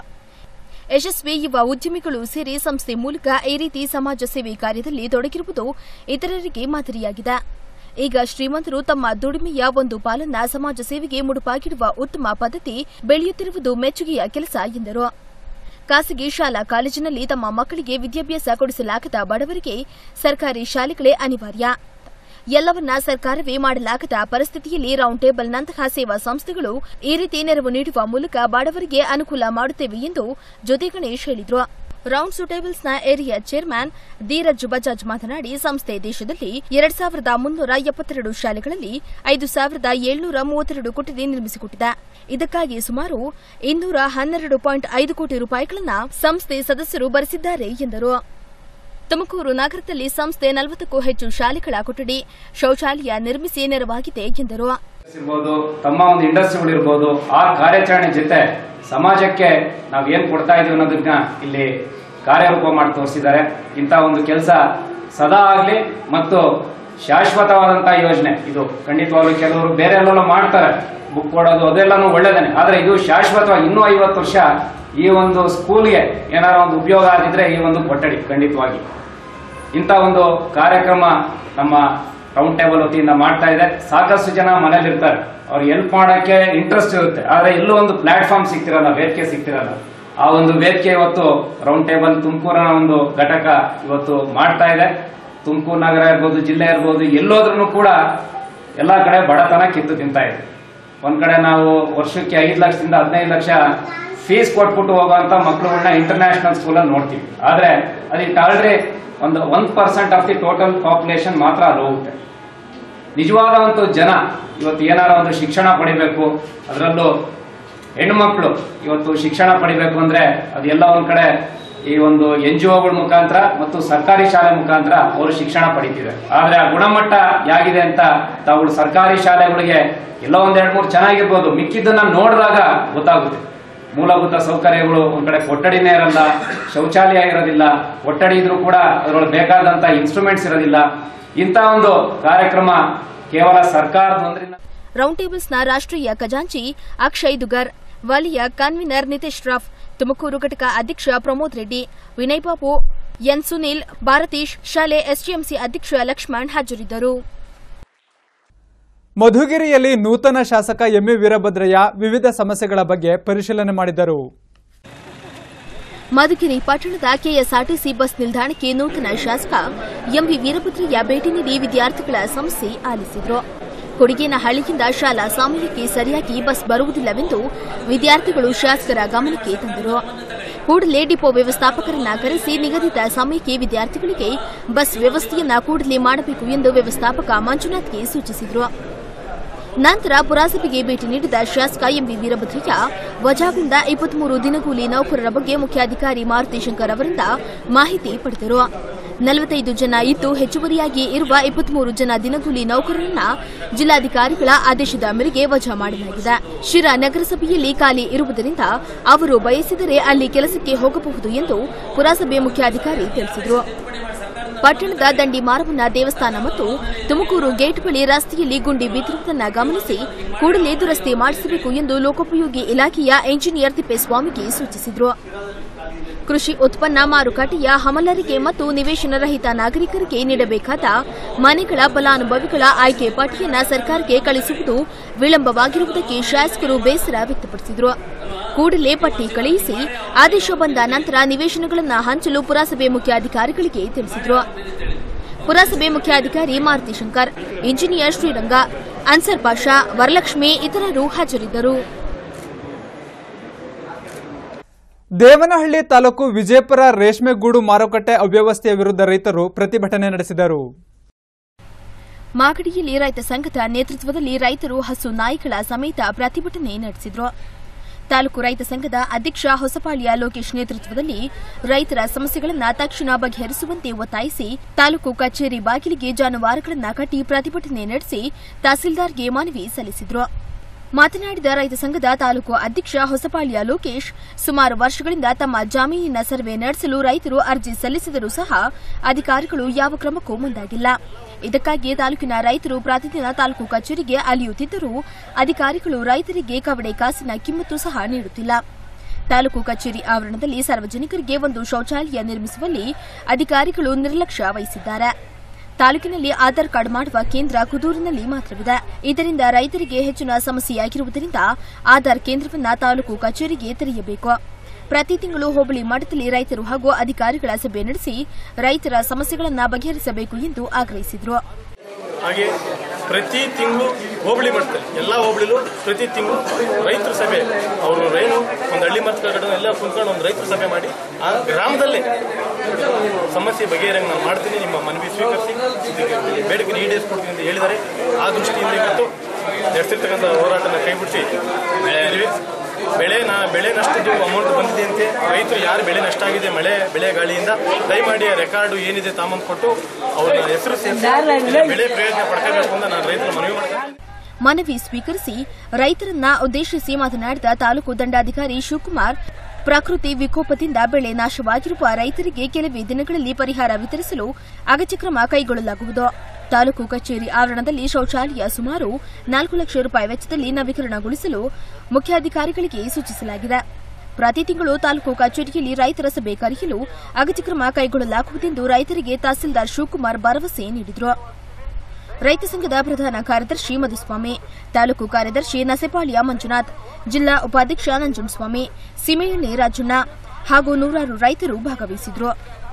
S2: ಯಶಸ್ವಿ ಯುವ ಉದ್ಯಮಿಗಳು ಸೇರಿ ಸಂಸ್ಥೆ ಮೂಲಕ ಈ ರೀತಿ ಸಮಾಜ ಸೇವೆ ಕಾರ್ಯದಲ್ಲಿ ತೊಡಗಿರುವುದು ಇತರರಿಗೆ ಮಾದರಿಯಾಗಿದೆ ಈಗ ಶ್ರೀಮಂತರು ತಮ್ಮ ದುಡಿಮೆಯ ಒಂದು ಪಾಲನ್ನ ಸಮಾಜ ಸೇವೆಗೆ ಮುಡುಪಾಗಿಡುವ ಉತ್ತಮ ಪದ್ಧತಿ ಬೆಳೆಯುತ್ತಿರುವುದು ಮೆಚ್ಚುಗೆಯ ಕೆಲಸ ಎಂದರು ಖಾಸಗಿ ಶಾಲಾ ಕಾಲೇಜಿನಲ್ಲಿ ತಮ್ಮ ಮಕ್ಕಳಿಗೆ ವಿದ್ಯಾಭ್ಯಾಸ ಕೊಡಿಸಲಾಗದ ಬಡವರಿಗೆ ಸರ್ಕಾರಿ ಶಾಲೆಗಳೇ ಅನಿವಾರ್ಯ ಎಲ್ಲವನ್ನ ಸರ್ಕಾರವೇ ಮಾಡಲಾಗದ ಪರಿಸ್ಥಿತಿಯಲ್ಲಿ ರೌಂಡ್ ಟೇಬಲ್ನಂತಹ ಸೇವಾ ಸಂಸ್ಥೆಗಳು ಈ ರೀತಿ ನೆರವು ನೀಡುವ ಮೂಲಕ ಬಡವರಿಗೆ ಅನುಕೂಲ ಮಾಡುತ್ತೇವೆ ಎಂದು ಜ್ಯೋತಿ ಗಣೇಶ್ ಹೇಳಿದರು ರೌಂಡ್ಸ್ ಟೇಬಲ್ಸ್ನ ಏರಿಯಾ ಚೇರ್ಮನ್ ಧೀರಜ್ ಬಜಾಜ್ ಮಾತನಾಡಿ ಸಂಸ್ಥೆ ದೇಶದಲ್ಲಿ ಎರಡ್ ಸಾವಿರದ ಮುನ್ನೂರ ಎಪ್ಪತ್ತೆರಡು ಶಾಲೆಗಳಲ್ಲಿ ಐದು ಸಾವಿರದ ಏಳ್ನೂರ ಮೂವತ್ತೆರಡು ಕೊಠಡಿ ನಿರ್ಮಿಸಿಕೊಟ್ಟಿದೆ ಇದಕ್ಕಾಗಿ ಸುಮಾರು ಇನ್ನೂರ ಹನ್ನೆರಡು ಪಾಯಿಂಟ್ ಐದು ಕೋಟಿ ರೂಪಾಯಿಗಳನ್ನ ಸಂಸ್ಥೆ ಸದಸ್ಯರು ಭರಿಸಿದ್ದಾರೆ ಎಂದರು ತುಮಕೂರು ನಗರದಲ್ಲಿ ಸಂಸ್ಥೆ ನಲವತ್ತಕ್ಕೂ ಹೆಚ್ಚು ಶಾಲೆಗಳ ಕೊಠಡಿ ಶೌಚಾಲಯ ನಿರ್ಮಿಸಿ ನೆರವಾಗಿದೆ ಎಂದರು
S6: ಇರ್ಬೋದು ತಮ್ಮ ಒಂದು ಇಂಡಸ್ಟ್ರಿಗಳಿರ್ಬೋದು ಆ ಕಾರ್ಯಾಚರಣೆ ಜೊತೆ ಸಮಾಜಕ್ಕೆ ನಾವು ಏನು ಕೊಡ್ತಾ ಇದೀವಿ ಅನ್ನೋದನ್ನ ಇಲ್ಲಿ ಕಾರ್ಯರೂಪ ಮಾಡಿ ತೋರಿಸಿದ್ದಾರೆ ಇಂಥ ಒಂದು ಕೆಲಸ ಸದಾ ಆಗಲಿ ಮತ್ತು ಶಾಶ್ವತವಾದಂಥ ಯೋಜನೆ ಇದು ಖಂಡಿತವಾಗ್ಲೂ ಕೆಲವರು ಬೇರೆ ಎಲ್ಲೆಲ್ಲ ಮಾಡ್ತಾರೆ ಬುಕ್ ಕೊಡೋದು ಅದೆಲ್ಲನೂ ಒಳ್ಳೇದೇನೆ ಆದರೆ ಇದು ಶಾಶ್ವತವಾಗಿ ಇನ್ನೂ ಐವತ್ತು ವರ್ಷ ಈ ಒಂದು ಸ್ಕೂಲ್ಗೆ ಏನಾರ ಒಂದು ಉಪಯೋಗ ಆಗಿದ್ರೆ ಈ ಒಂದು ಕೊಠಡಿ ಖಂಡಿತವಾಗಿ ಇಂಥ ಒಂದು ಕಾರ್ಯಕ್ರಮ ನಮ್ಮ ರೌಂಡ್ ಟೇಬಲ್ ವತಿಯಿಂದ ಮಾಡ್ತಾ ಇದೆ ಸಾಕಷ್ಟು ಜನ ಮನೇಲಿ ಇರ್ತಾರೆ ಅವ್ರಿಗೆ ಹೆಲ್ಪ್ ಮಾಡೋಕ್ಕೆ ಇಂಟ್ರೆಸ್ಟ್ ಇರುತ್ತೆ ಆದರೆ ಎಲ್ಲೂ ಒಂದು ಪ್ಲಾಟ್ಫಾರ್ಮ್ ಸಿಗ್ತಿರಲ್ಲ ವೇದಿಕೆ ಸಿಗ್ತಿರಲ್ಲ ಆ ಒಂದು ವೇದಿಕೆ ಇವತ್ತು ರೌಂಡ್ ಟೇಬಲ್ ತುಮಕೂರಿನ ಒಂದು ಘಟಕ ಇವತ್ತು ಮಾಡ್ತಾ ಇದೆ ತುಮಕೂರು ನಗರ ಇರ್ಬೋದು ಜಿಲ್ಲೆ ಇರ್ಬೋದು ಎಲ್ಲೋದ್ರೂ ಕೂಡ ಎಲ್ಲ ಕಡೆ ಬಡತನ ಕಿತ್ತು ತಿಂತಾ ಇದೆ ಒಂದ್ ಕಡೆ ನಾವು ವರ್ಷಕ್ಕೆ ಐದು ಲಕ್ಷದಿಂದ ಹದಿನೈದು ಲಕ್ಷ ಫೀಸ್ ಕೊಟ್ಬಿಟ್ಟು ಹೋಗುವಂತ ಮಕ್ಕಳುಗಳನ್ನ ಇಂಟರ್ನ್ಯಾಷನಲ್ ಸ್ಕೂಲಲ್ಲಿ ನೋಡ್ತೀವಿ ಆದ್ರೆ ಅದಕ್ಕೆ ಆಲ್ರೆಡಿ ಒಂದು one percent of the total population ಮಾತ್ರ ಅಲ್ಲಿ ಹೋಗುತ್ತೆ ನಿಜವಾದ ಒಂದು ಜನ ಇವತ್ತು ಏನಾರ ಒಂದು ಶಿಕ್ಷಣ ಪಡಿಬೇಕು ಅದರಲ್ಲೂ ಹೆಣ್ಮಕ್ಳು ಇವತ್ತು ಶಿಕ್ಷಣ ಪಡಿಬೇಕು ಅಂದ್ರೆ ಅದೆಲ್ಲ ಒಂದ್ ಕಡೆ ಈ ಒಂದು ಎನ್ ಜಿ ಒಗಳ ಮುಖಾಂತರ ಮತ್ತು ಸರ್ಕಾರಿ ಶಾಲೆ ಮುಖಾಂತರ ಅವರು ಶಿಕ್ಷಣ ಪಡಿತಿದ್ದಾರೆ ಆದ್ರೆ ಆ ಗುಣಮಟ್ಟ ಹೇಗಿದೆ ಅಂತ ತಾವು ಸರ್ಕಾರಿ ಶಾಲೆಗಳಿಗೆ ಎಲ್ಲೋ ಒಂದ್ ಎರಡ್ ಮೂರು ಚೆನ್ನಾಗಿರ್ಬೋದು ಮಿಕ್ಕಿದ್ದನ್ನ ನೋಡಿದಾಗ ಗೊತ್ತಾಗುತ್ತೆ ಮೂಲಭೂತ ಸೌಕರ್ಯಗಳು ಒಂದ್ ಕಡೆ ಕೊಠಡಿನೇ ಇರಲ್ಲ ಶೌಚಾಲಯ ಇರೋದಿಲ್ಲ ಕೊಠಡಿ ಇದ್ರೂ ಕೂಡ ಅದರೊಳಗೆ ಬೇಕಾದಂತ ಇನ್ಸ್ಟ್ರೂಮೆಂಟ್ಸ್ ಇರೋದಿಲ್ಲ ಇಂಥ ಒಂದು ಕಾರ್ಯಕ್ರಮ ಕೇವಲ ಸರ್ಕಾರದೊಂದರಿಂದ
S2: ರೌಂಡ್ ಟೇಬಲ್ಸ್ನ ರಾಷ್ಟ್ರೀಯ ಖಜಾಂಚಿ ಅಕ್ಷಯ್ ದುಗರ್ ವಲಯ ಕನ್ವೀನರ್ ನಿತೇಶ್ ರಾವ್ ತುಮಕೂರು ಘಟಕ ಅಧ್ಯಕ್ಷ ಪ್ರಮೋದ್ ರೆಡ್ಡಿ ವಿನಯ್ ಬಾಬು ಎನ್ ಸುನೀಲ್ ಭಾರತೀಶ್ ಶಾಲೆ ಎಸ್ಟಿಎಂಸಿ ಅಧ್ಯಕ್ಷ ಲಕ್ಷ್ಮಣ್ ಹಾಜರಿದ್ದರು
S1: ಮಧುಗಿರಿಯಲ್ಲಿ ನೂತನ ಶಾಸಕ ಎಂಎ ವೀರಭದ್ರಯ್ಯ ವಿವಿಧ ಸಮಸ್ಯೆಗಳ ಬಗ್ಗೆ ಪರಿಶೀಲನೆ ಮಾಡಿದರು
S2: ಮಧುಗಿರಿ ಪಟ್ಟಣದ ಕೆಎಸ್ಆರ್ಟಿಸಿ ಬಸ್ ನಿಲ್ದಾಣಕ್ಕೆ ನೂತನ ಶಾಸಕ ಎಂವಿ ವೀರಭದ್ರಯ್ಯ ಭೇಟಿ ನೀಡಿ ವಿದ್ಯಾರ್ಥಿಗಳ ಸಮಸ್ಯೆ ಆಲಿಸಿದರು ಕೊಡಿಗೇನಹಳ್ಳಿಯಿಂದ ಶಾಲಾ ಸಮಯಕ್ಕೆ ಸರಿಯಾಗಿ ಬಸ್ ಬರುವುದಿಲ್ಲವೆಂದು ವಿದ್ಯಾರ್ಥಿಗಳು ಶಾಸಕರ ಗಮನಕ್ಕೆ ತಂದರು ಕೂಡಲೇ ಡಿಪೋ ವ್ಯವಸ್ಥಾಪಕರನ್ನ ಕರೆಸಿ ನಿಗದಿತ ಸಮಯಕ್ಕೆ ವಿದ್ಯಾರ್ಥಿಗಳಿಗೆ ಬಸ್ ವ್ಯವಸ್ಥೆಯನ್ನ ಕೂಡಲೇ ಮಾಡಬೇಕು ಎಂದು ವ್ಯವಸ್ಥಾಪಕ ಮಂಜುನಾಥ್ಗೆ ಸೂಚಿಸಿದರು ನಂತರ ಪುರಸಭೆಗೆ ಭೇಟಿ ನೀಡಿದ ಶಾಸಕ ಎಂಬಿ ವೀರಭದ್ರಯ್ಯ ವಜಾಗೊಂಡ ಇಪ್ಪತ್ಮೂರು ದಿನಗೂಲಿ ನೌಕರರ ಬಗ್ಗೆ ಮುಖ್ಯಾಧಿಕಾರಿ ಮಾರುತಿ ಶಂಕರ್ ಅವರಿಂದ ಮಾಹಿತಿ ಪಡೆದರು ನಲವತ್ತೈದು ಜನ ಇದ್ದು ಹೆಚ್ಚುವರಿಯಾಗಿ ಇರುವ ಇಪ್ಪತ್ಮೂರು ಜನ ದಿನಗೂಲಿ ನೌಕರರನ್ನ ಜಿಲ್ಲಾಧಿಕಾರಿಗಳ ಆದೇಶದ ಮೇರೆಗೆ ವಜಾ ಮಾಡಲಾಗಿದೆ ಶಿರಾ ನಗರಸಭೆಯಲ್ಲಿ ಖಾಲಿ ಇರುವುದರಿಂದ ಅವರು ಬಯಸಿದರೆ ಅಲ್ಲಿ ಕೆಲಸಕ್ಕೆ ಹೋಗಬಹುದು ಎಂದು ಪುರಸಭೆ ಮುಖ್ಯಾಧಿಕಾರಿ ತಿಳಿಸಿದರು ಪಟ್ಟಣದ ದಂಡಿ ಮಾರವನ್ನ ದೇವಸ್ಥಾನ ಮತ್ತು ತುಮಕೂರು ಗೇಟ್ ಬಳಿ ರಸ್ತೆಯಲ್ಲಿ ಗುಂಡಿ ಬಿದ್ದಿರುವುದನ್ನು ಗಮನಿಸಿ ಕೂಡಲೇ ದುರಸ್ತಿ ಮಾಡಿಸಬೇಕು ಎಂದು ಲೋಕೋಪಯೋಗಿ ಇಲಾಖೆಯ ಎಂಜಿನಿಯರ್ ತಿಪ್ಪೇಸ್ವಾಮಿಗೆ ಸೂಚಿಸಿದರು ಕೃಷಿ ಉತ್ಪನ್ನ ಮಾರುಕಟ್ಟೆಯ ಹಮಲರಿಗೆ ಮತ್ತು ನಿವೇಶನ ರಹಿತ ನಾಗರಿಕರಿಗೆ ನೀಡಬೇಕಾದ ಮನೆಗಳ ಫಲಾನುಭವಿಗಳ ಆಯ್ಕೆ ಪಟ್ಟಿಯನ್ನ ಸರ್ಕಾರಕ್ಕೆ ಕಳಿಸುವುದು ವಿಳಂಬವಾಗಿರುವುದಕ್ಕೆ ಶಾಸಕರು ಬೇಸರ ವ್ಯಕ್ತಪಡಿಸಿದರು ಕೂಡಲೇ ಪಟ್ಟಿ ಕಳುಹಿಸಿ ಆದೇಶ ಬಂದ ನಂತರ ನಿವೇಶನಗಳನ್ನು ಹಂಚಲು ಪುರಸಭೆ ಮುಖ್ಯಾಧಿಕಾರಿಗಳಿಗೆ ತಿಳಿಸಿದರು ಪುರಸಭೆ ಮುಖ್ಯಾಧಿಕಾರಿ ಮಾರುತಿ ಶಂಕರ್ ಇಂಜಿನಿಯರ್ ಶ್ರೀರಂಗ ಅನ್ಸರ್ ಪಾಷಾ ವರಲಕ್ಷ್ಮಿ ಇತರರು ಹಾಜರಿದ್ದರು
S1: ದೇವನಹಳ್ಳಿ ತಾಲೂಕು ವಿಜಯಪುರ ರೇಷ್ಮೆಗೂಡು ಮಾರುಕಟ್ಟೆ ಅವ್ಯವಸ್ಥೆಯ ವಿರುದ್ಧ ರೈತರು ಪ್ರತಿಭಟನೆ ನಡೆಸಿದರು
S2: ಮಾಗಡಿಯಲ್ಲಿ ರೈತ ಸಂಘದ ನೇತೃತ್ವದಲ್ಲಿ ರೈತರು ಹಸು ನಾಯಿಗಳ ಸಮೇತ ಪ್ರತಿಭಟನೆ ನಡೆಸಿದರು ತಾಲೂಕು ರೈತ ಸಂಘದ ಅಧ್ಯಕ್ಷ ಹೊಸಪಾಳ್ಯ ಲೋಕೇಶ್ ನೇತೃತ್ವದಲ್ಲಿ ರೈತರ ಸಮಸ್ಯೆಗಳನ್ನು ತಕ್ಷಣ ಬಗೆಹರಿಸುವಂತೆ ಒತ್ತಾಯಿಸಿ ತಾಲೂಕು ಕಚೇರಿ ಬಾಗಿಲಿಗೆ ಜಾನುವಾರುಗಳನ್ನು ಕಟ್ಟಿ ಪ್ರತಿಭಟನೆ ನಡೆಸಿ ತಹಸೀಲ್ದಾರ್ಗೆ ಮನವಿ ಸಲ್ಲಿಸಿದರು ಮಾತನಾಡಿದ ರೈತ ಸಂಘದ ತಾಲೂಕು ಅಧ್ಯಕ್ಷ ಹೊಸಪಾಳ್ಯ ಲೋಕೇಶ್ ಸುಮಾರು ವರ್ಷಗಳಿಂದ ತಮ್ಮ ಜಮೀನಿನ ಸರ್ವೆ ನಡೆಸಲು ರೈತರು ಅರ್ಜಿ ಸಲ್ಲಿಸಿದರೂ ಸಹ ಅಧಿಕಾರಿಗಳು ಯಾವ ಕ್ರಮಕ್ಕೂ ಮುಂದಾಗಿಲ್ಲ ಇದಕ್ಕಾಗಿ ತಾಲೂಕಿನ ರೈತರು ಪ್ರತಿದಿನ ತಾಲೂಕು ಕಚೇರಿಗೆ ಅಲಿಯುತ್ತಿದ್ದರೂ ಅಧಿಕಾರಿಗಳು ರೈತರಿಗೆ ಕವಡೆ ಕಾಸಿನ ಕಿಮ್ಮತ್ತು ಸಹ ನೀಡುತ್ತಿಲ್ಲ ತಾಲೂಕು ಕಚೇರಿ ಆವರಣದಲ್ಲಿ ಸಾರ್ವಜನಿಕರಿಗೆ ಒಂದು ಶೌಚಾಲಯ ನಿರ್ಮಿಸುವಲ್ಲಿ ಅಧಿಕಾರಿಗಳು ನಿರ್ಲಕ್ಷ್ಯ ವಹಿಸಿದ್ದಾರೆ ತಾಲೂಕಿನಲ್ಲಿ ಆಧಾರ್ ಕಾರ್ಡ್ ಮಾಡುವ ಕೇಂದ್ರ ಕುದೂರಿನಲ್ಲಿ ಮಾತ್ರವಿದೆ ಇದರಿಂದ ರೈತರಿಗೆ ಹೆಚ್ಚಿನ ಸಮಸ್ಯೆಯಾಗಿರುವುದರಿಂದ ಆಧಾರ್ ಕೇಂದ್ರವನ್ನ ತಾಲೂಕು ಕಚೇರಿಗೆ ತೆರೆಯಬೇಕು ಪ್ರತಿ ತಿಂಗಳು ಹೋಬಳಿ ಮಟ್ಟದಲ್ಲಿ ರೈತರು ಹಾಗೂ ಅಧಿಕಾರಿಗಳ ಸಭೆ ನಡೆಸಿ ರೈತರ ಸಮಸ್ಯೆಗಳನ್ನು ಬಗೆಹರಿಸಬೇಕು ಎಂದು ಆಗ್ರಹಿಸಿದರು
S7: ಹಾಗೆ ಪ್ರತಿ ತಿಂಗಳು ಹೋಬಳಿ ಮಟ್ಟದಲ್ಲಿ ಎಲ್ಲ ಹೋಬಳಿಲೂ ಪ್ರತಿ ತಿಂಗಳು ರೈತರ ಸಭೆ ಅವರು ಏನು ಒಂದು ಹಳ್ಳಿ ಮರದ ಕಡೆ ಎಲ್ಲ ಕುಂತ್ಕೊಂಡು ಒಂದು ರೈತರ ಸಭೆ ಮಾಡಿ ಆ ಗ್ರಾಮದಲ್ಲೇ ಸಮಸ್ಯೆ ಬಗೆಹರಂಗೆ ನಾನು ಮಾಡ್ತೀನಿ ನಿಮ್ಮ ಮನವಿ ಸ್ವೀಕರಿಸಿ ಇದಕ್ಕೆ ಬೇಡಿಕೆ ಈಡೇರಿಸ್ಕೊಡ್ತೀನಿ ಅಂತ ಹೇಳಿದ್ದಾರೆ ಆ ದೃಷ್ಟಿಯಿಂದ ಇವತ್ತು ನಡೆಸಿರ್ತಕ್ಕಂಥ ಹೋರಾಟನ ಕೈ ಬಿಡಿಸಿ ಇದ್ದೀವಿ. ಬೆಳೆ ನಾ ಬೆಳೆ ನಷ್ಟದ್ದು ಅಮೌಂಟ್ ಬಂದಿದೆ ಅಂತೆ ರೈತರು ಯಾರು ಬೆಳೆ ನಷ್ಟ ಆಗಿದೆ ಮಳೆ ಬೆಳೆ ಗಾಳಿಯಿಂದ ದಯಮಾಡಿ ರೆಕಾರ್ಡು ಏನಿದೆ ತಾಮಂದು ಕೊಟ್ಟು ಅವ್ರನ್ನ ಹೆಸರು ಸೇರಿಸಿ ಬೆಳೆ ಪ್ರಯೋಜನ ಪಡ್ಕೋಬೇಕು ಅಂತ ನಾನು ರೈತರ ಮನವಿ ಮಾಡ್ತೀನಿ
S2: ಮನವಿ ಸ್ವೀಕರಿಸಿ ರೈತರನ್ನ ಉದ್ದೇಶಿಸಿ ಮಾತನಾಡಿದ ತಾಲೂಕು ದಂಡಾಧಿಕಾರಿ ಶಿವಕುಮಾರ್ ಪ್ರಕೃತಿ ವಿಕೋಪದಿಂದ ಬೆಳೆ ನಾಶವಾಗಿರುವ ರೈತರಿಗೆ ಕೆಲವೇ ದಿನಗಳಲ್ಲಿ ಪರಿಹಾರ ವಿತರಿಸಲು ಅಗತ್ಯ ಕ್ರಮ ಕೈಗೊಳ್ಳಲಾಗುವುದು ತಾಲೂಕು ಕಚೇರಿ ಆವರಣದಲ್ಲಿ ಶೌಚಾಲಯ ಸುಮಾರು ನಾಲ್ಕು ಲಕ್ಷ ರೂಪಾಯಿ ವೆಚ್ಚದಲ್ಲಿ ನವೀಕರಣಗೊಳಿಸಲು ಮುಖ್ಯಾಧಿಕಾರಿಗಳಿಗೆ ಸೂಚಿಸಲಾಗಿದೆ ಪ್ರತಿ ತಿಂಗಳು ತಾಲೂಕು ಕಚೇರಿಯಲ್ಲಿ ರೈತರ ಸಭೆ ಕರೆಯಲು ಅಗತ್ಯ ಕ್ರಮ ಕೈಗೊಳ್ಳಲಾಗುವುದೆಂದು ರೈತರಿಗೆ ತಹಸೀಲ್ದಾರ್ ಶಿವಕುಮಾರ್ ಭರವಸೆ ನೀಡಿದರು ರೈತ ಸಂಘದ ಪ್ರಧಾನ ಕಾರ್ಯದರ್ಶಿ ಮಧುಸ್ವಾಮಿ ತಾಲೂಕು ಕಾರ್ಯದರ್ಶಿ ನಸೆಪಾಳ್ಯ ಮಂಜುನಾಥ್ ಜಿಲ್ಲಾ ಉಪಾಧ್ಯಕ್ಷ ನಂಜುಂಡಸ್ವಾಮಿ ಸೀಮೆಎಣ್ಣೆ ರಾಜಣ್ಣ ಹಾಗೂ ನೂರಾರು ರೈತರು ಭಾಗವಹಿಸಿದ್ರು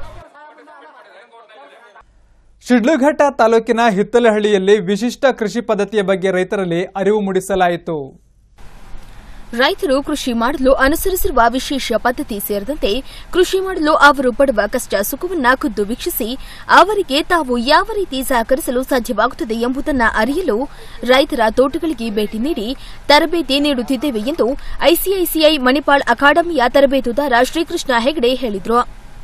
S1: ಶಿಡ್ಲಘಟ್ಟ ತಾಲೂಕಿನ ಹಿತ್ತಲಹಳ್ಳಿಯಲ್ಲಿ ವಿಶಿಷ್ಟ ಕೃಷಿ ಪದ್ಧತಿಯ ಬಗ್ಗೆ ರೈತರಲ್ಲಿ ಅರಿವು ಮೂಡಿಸಲಾಯಿತು
S2: ರೈತರು ಕೃಷಿ ಮಾಡಲು ಅನುಸರಿಸಿರುವ ವಿಶೇಷ ಪದ್ಧತಿ ಸೇರಿದಂತೆ ಕೃಷಿ ಮಾಡಲು ಅವರು ಪಡುವ ಕಷ್ಟ ಸುಖವನ್ನ ಖುದ್ದು ವೀಕ್ಷಿಸಿ ಅವರಿಗೆ ತಾವು ಯಾವ ರೀತಿ ಸಹಕರಿಸಲು ಸಾಧ್ಯವಾಗುತ್ತದೆ ಎಂಬುದನ್ನು ಅರಿಯಲು ರೈತರ ತೋಟಗಳಿಗೆ ಭೇಟಿ ನೀಡಿ ತರಬೇತಿ ನೀಡುತ್ತಿದ್ದೇವೆ ಎಂದು ಐಸಿಐಸಿಐ ಮಣಿಪಾಲ್ ಅಕಾಡೆಮಿಯ ತರಬೇತುದಾರ ಶ್ರೀಕೃಷ್ಣ ಹೆಗಡೆ ಹೇಳಿದರು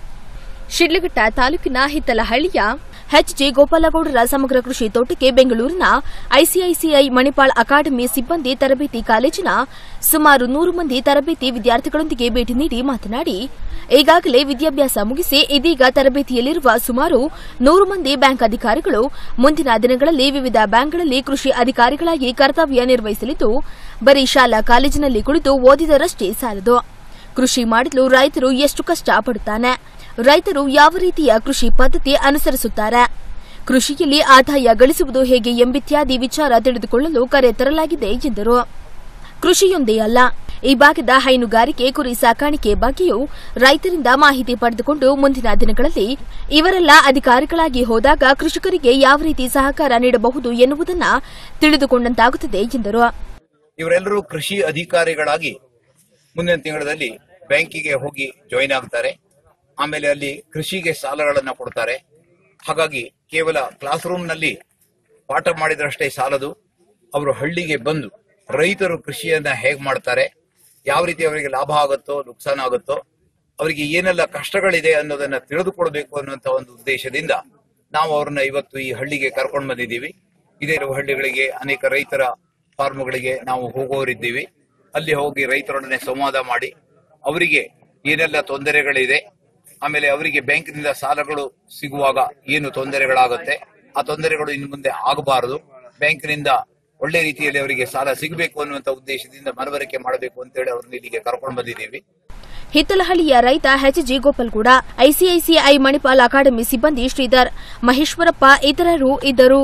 S2: ಶಿಡ್ಲಘಟ್ಟ ತಾಲೂಕಿನ ಹಿತ್ತಲಹಳ್ಳಿಯ ಎಚ್ಜೆ ಗೋಪಾಲಗೌಡರ ಸಮಗ್ರ ಕೃಷಿ ತೋಟಕ್ಕೆ ಬೆಂಗಳೂರಿನ ಐಸಿಐಸಿಐ ಮಣಿಪಾಲ್ ಅಕಾಡೆಮಿ ಸಿಬ್ಬಂದಿ ತರಬೇತಿ ಕಾಲೇಜಿನ ಸುಮಾರು ನೂರು ಮಂದಿ ತರಬೇತಿ ವಿದ್ಯಾರ್ಥಿಗಳೊಂದಿಗೆ ಭೇಟಿ ನೀಡಿ ಮಾತನಾಡಿ ಈಗಾಗಲೇ ವಿದ್ಯಾಭ್ಯಾಸ ಮುಗಿಸಿ ಇದೀಗ ತರಬೇತಿಯಲ್ಲಿರುವ ಸುಮಾರು ನೂರು ಮಂದಿ ಬ್ಯಾಂಕ್ ಅಧಿಕಾರಿಗಳು ಮುಂದಿನ ದಿನಗಳಲ್ಲಿ ವಿವಿಧ ಬ್ಯಾಂಕ್ಗಳಲ್ಲಿ ಕೃಷಿ ಅಧಿಕಾರಿಗಳಾಗಿ ಕರ್ತವ್ಯ ನಿರ್ವಹಿಸಲಿದ್ದು ಬರೀ ಶಾಲಾ ಕಾಲೇಜಿನಲ್ಲಿ ಕುಳಿತು ಓದಿದರಷ್ಟೇ ಸಾಲದು ಕೃಷಿ ಮಾಡಲು ರೈತರು ಎಷ್ಟು ಕಷ್ಟ ಪಡುತ್ತಾನೆ ರೈತರು ಯಾವ ರೀತಿಯ ಕೃಷಿ ಪದ್ಧತಿ ಅನುಸರಿಸುತ್ತಾರೆ ಕೃಷಿಯಲ್ಲಿ ಆದಾಯ ಗಳಿಸುವುದು ಹೇಗೆ ಎಂಬಿತ್ಯಾದಿ ವಿಚಾರ ತಿಳಿದುಕೊಳ್ಳಲು ಕರೆ ತರಲಾಗಿದೆ ಎಂದರು ಕೃಷಿಯೊಂದೇ ಅಲ್ಲ ಈ ಭಾಗದ ಹೈನುಗಾರಿಕೆ ಕುರಿ ಸಾಕಾಣಿಕೆ ಬಗ್ಗೆಯೂ ರೈತರಿಂದ ಮಾಹಿತಿ ಪಡೆದುಕೊಂಡು ಮುಂದಿನ ದಿನಗಳಲ್ಲಿ ಇವರೆಲ್ಲ ಅಧಿಕಾರಿಗಳಾಗಿ ಹೋದಾಗ ಕೃಷಿಕರಿಗೆ ಯಾವ ರೀತಿ ಸಹಕಾರ ನೀಡಬಹುದು ಎನ್ನುವುದನ್ನು ತಿಳಿದುಕೊಂಡಂತಾಗುತ್ತದೆ ಎಂದರು
S8: ಇವರೆಲ್ಲರೂ ಕೃಷಿ ಅಧಿಕಾರಿಗಳಾಗಿ ಮುಂದಿನ ತಿಂಗಳಲ್ಲಿ ಬ್ಯಾಂಕಿಗೆ ಹೋಗಿ ಜಾಯಿನ್ ಆಗ್ತಾರೆ ಆಮೇಲೆ ಅಲ್ಲಿ ಕೃಷಿಗೆ ಸಾಲಗಳನ್ನ ಕೊಡ್ತಾರೆ ಹಾಗಾಗಿ ಕೇವಲ ಕ್ಲಾಸ್ ರೂಮ್ ನಲ್ಲಿ ಪಾಠ ಮಾಡಿದ್ರಷ್ಟೇ ಸಾಲದು ಅವರು ಹಳ್ಳಿಗೆ ಬಂದು ರೈತರು ಕೃಷಿಯನ್ನ ಹೇಗ್ ಮಾಡ್ತಾರೆ ಯಾವ ರೀತಿ ಅವರಿಗೆ ಲಾಭ ಆಗುತ್ತೋ ನುಕ್ಸಾನ ಆಗುತ್ತೋ ಅವರಿಗೆ ಏನೆಲ್ಲ ಕಷ್ಟಗಳಿದೆ ಅನ್ನೋದನ್ನ ತಿಳಿದುಕೊಳ್ಬೇಕು ಅನ್ನುವಂತ ಒಂದು ಉದ್ದೇಶದಿಂದ ನಾವು ಅವ್ರನ್ನ ಇವತ್ತು ಈ ಹಳ್ಳಿಗೆ ಕರ್ಕೊಂಡು ಬಂದಿದ್ದೀವಿ ಇದೇ ಹಳ್ಳಿಗಳಿಗೆ ಅನೇಕ ರೈತರ ಫಾರ್ಮ್ಗಳಿಗೆ ನಾವು ಹೋಗೋರಿದ್ದೀವಿ ಅಲ್ಲಿ ಹೋಗಿ ರೈತರೊಡನೆ ಸಂವಾದ ಮಾಡಿ ಅವರಿಗೆ ಏನೆಲ್ಲ ತೊಂದರೆಗಳಿದೆ ಆಮೇಲೆ ಅವರಿಗೆ ಬ್ಯಾಂಕಿನಿಂದ ಸಾಲಗಳು ಸಿಗುವಾಗ ಏನು ತೊಂದರೆಗಳಾಗುತ್ತೆ ಆ ತೊಂದರೆಗಳು ಇನ್ನು ಮುಂದೆ ಆಗಬಾರದು ಬ್ಯಾಂಕಿನಿಂದ ಒಳ್ಳೆ ರೀತಿಯಲ್ಲಿ ಅವರಿಗೆ ಸಾಲ ಸಿಗಬೇಕು ಅನ್ನುವಂತ ಉದ್ದೇಶದಿಂದ ಮನವರಿಕೆ ಮಾಡಬೇಕು ಅಂತೇಳಿ ಅವ್ರನ್ನ ಇಲ್ಲಿಗೆ ಕರ್ಕೊಂಡು ಬಂದಿದ್ದೀವಿ
S2: ಹಿತ್ತಲಹಳ್ಳಿಯ ರೈತ HG Gopalgowda ICICI Manipal academy ಸಿಬ್ಬಂದಿ ಶ್ರೀಧರ್ ಮಹೇಶ್ವರಪ್ಪ ಇತರರು ಇದ್ದರು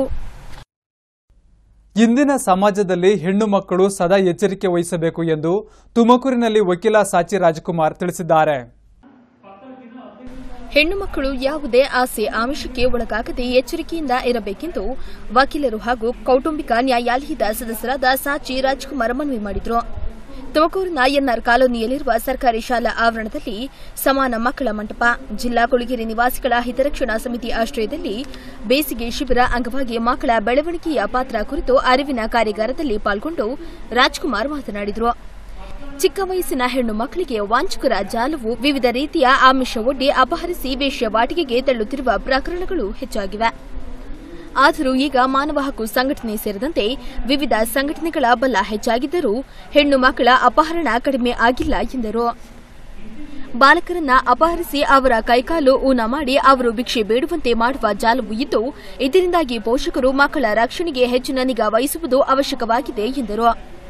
S1: ಇಂದಿನ ಸಮಾಜದಲ್ಲಿ ಹೆಣ್ಣು ಮಕ್ಕಳು ಸದಾ ಎಚ್ಚರಿಕೆ ವಹಿಸಬೇಕು ಎಂದು ತುಮಕೂರಿನಲ್ಲಿ ವಕೀಲ ಸಾಚಿ ರಾಜ್ಕುಮಾರ್ ತಿಳಿಸಿದ್ದಾರೆ
S2: ಹೆಣ್ಣು ಮಕ್ಕಳು ಯಾವುದೇ ಆಸೆ ಆಮಿಷಕ್ಕೆ ಒಳಗಾಗದೆ ಎಚ್ಚರಿಕೆಯಿಂದ ಇರಬೇಕೆಂದು ವಕೀಲರು ಹಾಗೂ ಕೌಟುಂಬಿಕ ನ್ಯಾಯಾಲಯದ ಸದಸ್ಯರಾದ ಸಾಚಿ ರಾಜ್ಕುಮಾರ್ ಮನವಿ ಮಾಡಿದರು ತುಮಕೂರಿನ ಎನ್ಆರ್ ಕಾಲೋನಿಯಲ್ಲಿರುವ ಸರ್ಕಾರಿ ಶಾಲಾ ಆವರಣದಲ್ಲಿ ಸಮಾನ ಮಕ್ಕಳ ಮಂಟಪ ಜಿಲ್ಲಾ ಕೊಳಗೇರಿ ನಿವಾಸಿಗಳ ಹಿತರಕ್ಷಣಾ ಸಮಿತಿ ಆಶ್ರಯದಲ್ಲಿ ಬೇಸಿಗೆ ಶಿಬಿರ ಅಂಗವಾಗಿ ಮಕ್ಕಳ ಬೆಳವಣಿಗೆಯ ಪಾತ್ರ ಕುರಿತು ಅರಿವಿನ ಕಾರ್ಯಾಗಾರದಲ್ಲಿ ಪಾಲ್ಗೊಂಡು ರಾಜ್ಕುಮಾರ್ ಮಾತನಾಡಿದರು ಚಿಕ್ಕ ವಯಸ್ಸಿನ ಹೆಣ್ಣು ಮಕ್ಕಳಿಗೆ ವಂಚಕರ ಜಾಲವು ವಿವಿಧ ರೀತಿಯ ಆಮಿಷ ಒಡ್ಡಿ ಅಪಹರಿಸಿ ವೇಶ್ಯವಾಟಿಕೆಗೆ ತಳ್ಳುತ್ತಿರುವ ಪ್ರಕರಣಗಳು ಹೆಚ್ಚಾಗಿವೆ ಆದರೂ ಈಗ ಮಾನವ ಹಕ್ಕು ಸಂಘಟನೆ ಸೇರಿದಂತೆ ವಿವಿಧ ಸಂಘಟನೆಗಳ ಬಲ ಹೆಚ್ಚಾಗಿದ್ದರೂ ಹೆಣ್ಣು ಮಕ್ಕಳ ಅಪಹರಣ ಕಡಿಮೆ ಆಗಿಲ್ಲ ಎಂದರು ಬಾಲಕರನ್ನ ಅಪಹರಿಸಿ ಅವರ ಕೈಕಾಲು ಊನ ಮಾಡಿ ಅವರು ಭಿಕ್ಷೆ ಬೇಡುವಂತೆ ಮಾಡುವ ಜಾಲವು ಇದ್ದು ಇದರಿಂದಾಗಿ ಪೋಷಕರು ಮಕ್ಕಳ ರಕ್ಷಣೆಗೆ ಹೆಚ್ಚಿನ ನಿಗಾ ವಹಿಸುವುದು ಅವಶ್ಯಕವಾಗಿದೆ ಎಂದರು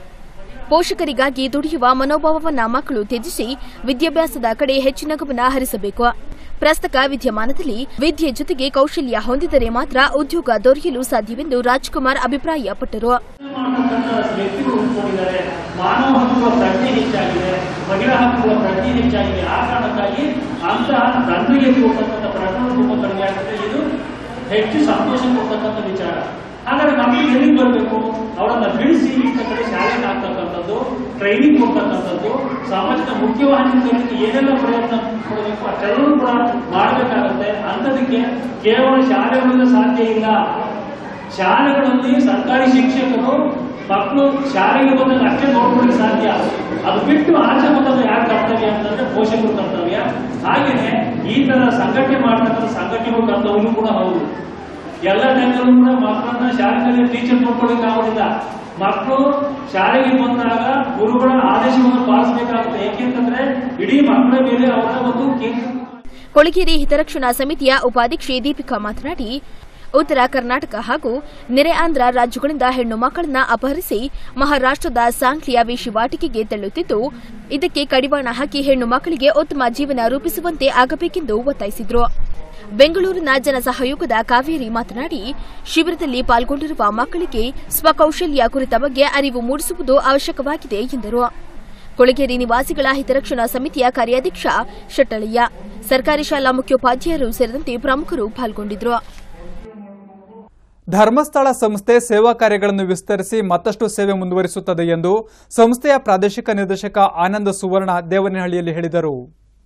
S2: ಪೋಷಕರಿಗಾಗಿ ದುಡಿಯುವ ಮನೋಭಾವವನ್ನ ಮಕ್ಕಳು ತ್ಯಜಿಸಿ ವಿದ್ಯಾಭ್ಯಾಸದ ಕಡೆ ಹೆಚ್ಚಿನ ಗಮನ ಹರಿಸಬೇಕು ಪ್ರಸಕ್ತ ವಿದ್ಯಮಾನದಲ್ಲಿ ವಿದ್ಯೆ ಜೊತೆಗೆ ಕೌಶಲ್ಯ ಹೊಂದಿದರೆ ಮಾತ್ರ ಉದ್ಯೋಗ ದೊರೆಯಲು ಸಾಧ್ಯವೆಂದು ರಾಜ್ಕುಮಾರ್ ಅಭಿಪ್ರಾಯಪಟ್ಟರು
S9: ವ್ಯಕ್ತಿಗಳು ಉಳ್ಕೊಂಡಿದ್ದಾರೆ ಮಾನವ ಹಕ್ಕುಗಳ ಪ್ರಜ್ಞೆ ಹೆಚ್ಚಾಗಿದೆ ಮಹಿಳಾ ಹಕ್ಕುಗಳ ಪ್ರಜ್ಞೆ ಹೆಚ್ಚಾಗಿದೆ ಆ ಕಾರಣಕ್ಕಾಗಿ ಅಂತಹ ದಂಡಿಗೆ ಹೋಗ್ತಕ್ಕಂಥ ಪ್ರಕರಣ ತುಂಬ ಕಡಿಮೆ ಆಗ್ತದೆ ಇದು ಹೆಚ್ಚು ಸಂತೋಷ ಕೊಡ್ತಕ್ಕಂಥ ವಿಚಾರ ಹಾಗಾದ್ರೆ ಮಕ್ಕಳಿಗೆ ಎಲ್ಲಿಗೆ ಬರಬೇಕು ಅವರನ್ನ ಬಿಡಿಸಿ ಇಂಥ ಕಡೆ ಶಾಲೆಗೆ ಹಾಕ್ತಕ್ಕಂಥದ್ದು ಟ್ರೈನಿಂಗ್ ಕೊಡ್ತಕ್ಕಂಥದ್ದು ಸಮಾಜದ ಮುಖ್ಯವಾಹಿನಿ ತರಲಿಕ್ಕೆ ಏನೆಲ್ಲ ಪ್ರಯತ್ನ ಕೊಡಬೇಕು ಅಷ್ಟೆಲ್ಲವೂ ಕೂಡ ಮಾಡಬೇಕಾಗುತ್ತೆ ಅಂಥದಕ್ಕೆ ಕೇವಲ ಶಾಲೆಗಳಿಂದ ಸಾಧ್ಯ ಇಲ್ಲ ಶಾಲೆಗಳಲ್ಲಿ ಸರ್ಕಾರಿ ಶಿಕ್ಷಕರು ಮಕ್ಕಳು ಶಾಲೆಗೆ ಬಂದಾಗ ಅಷ್ಟೇ ನೋಡ್ಕೊಳ್ಳಿಕ್ಕೆ ಸಾಧ್ಯ ಅದು ಬಿಟ್ಟು ಆಚೆ ಬಂದಾಗ ಯಾರ ಕರ್ತವ್ಯ ಅಂತಂದ್ರೆ ಪೋಷಕರು ಕರ್ತವ್ಯ ಹಾಗೇನೆ ಈ ತರ ಸಂಘಟನೆ ಮಾಡ್ತಕ್ಕಂಥ ಸಂಘಟನೆಗಳ ಕರ್ತವ್ಯನೂ ಕೂಡ ಹೌದು ಎಲ್ಲ ಟೈಮಲ್ಲೂ ಕೂಡ ಮಕ್ಕಳನ್ನ ಶಾಲೆಯಲ್ಲಿ ಟೀಚರ್ ನೋಡ್ಕೊಳ್ಳಿಕ್ಕೆ ಆಗೋದಿಲ್ಲ ಮಕ್ಕಳು ಶಾಲೆಗೆ ಬಂದಾಗ ಗುರುಗಳ ಆದೇಶವನ್ನು ಪಾಲಿಸಬೇಕಾಗುತ್ತೆ ಏಕೆಂತಂದ್ರೆ ಇಡೀ ಮಕ್ಕಳ ಮೇಲೆ ಅವರ ಒಂದು ಕೇಂದ್ರ
S2: ಕೊಳಗೇರಿ ಹಿತರಕ್ಷಣಾ ಸಮಿತಿಯ ಉಪಾಧ್ಯಕ್ಷೆ ದೀಪಿಕಾ ಮಾತನಾಡಿ ಉತ್ತರ ಕರ್ನಾಟಕ ಹಾಗೂ ನೆರೆ ಆಂಧ್ರ ರಾಜ್ಯಗಳಿಂದ ಹೆಣ್ಣು ಮಕ್ಕಳನ್ನ ಅಪಹರಿಸಿ ಮಹಾರಾಷ್ಟದ ಸಾಂಗ್ಲಿಯ ವೇಶ್ಯವಾಟಿಕೆಗೆ ತಳ್ಳುತ್ತಿದ್ದು ಇದಕ್ಕೆ ಕಡಿವಾಣ ಹಾಕಿ ಹೆಣ್ಣು ಮಕ್ಕಳಿಗೆ ಉತ್ತಮ ಜೀವನ ರೂಪಿಸುವಂತೆ ಆಗಬೇಕೆಂದು ಒತ್ತಾಯಿಸಿದರು ಬೆಂಗಳೂರಿನ ಜನಸಹಯೋಗದ ಕಾವೇರಿ ಮಾತನಾಡಿ ಶಿಬಿರದಲ್ಲಿ ಪಾಲ್ಗೊಂಡಿರುವ ಮಕ್ಕಳಿಗೆ ಸ್ವಕೌಶಲ್ಯ ಕುರಿತ ಬಗ್ಗೆ ಅರಿವು ಮೂಡಿಸುವುದು ಅವಶ್ಯಕವಾಗಿದೆ ಎಂದರು ಕೊಳಗೇರಿ ನಿವಾಸಿಗಳ ಹಿತರಕ್ಷಣಾ ಸಮಿತಿಯ ಕಾರ್ಯಾಧ್ಯಕ್ಷ ಶಟ್ಟಳಯ್ಯ ಸರ್ಕಾರಿ ಶಾಲಾ ಮುಖ್ಯೋಪಾಧ್ಯಾಯರು ಸೇರಿದಂತೆ ಪ್ರಮುಖರು ಪಾಲ್ಗೊಂಡಿದ್ದರು
S1: ಧರ್ಮಸ್ಥಳ ಸಂಸ್ಥೆ ಸೇವಾ ಕಾರ್ಯಗಳನ್ನು ವಿಸ್ತರಿಸಿ ಮತ್ತಷ್ಟು ಸೇವೆ ಮುಂದುವರಿಸುತ್ತದೆ ಎಂದು ಸಂಸ್ಥೆಯ ಪ್ರಾದೇಶಿಕ ನಿರ್ದೇಶಕ ಆನಂದ ಸುವರ್ಣ ದೇವನಹಳ್ಳಿಯಲ್ಲಿ ಹೇಳಿದರು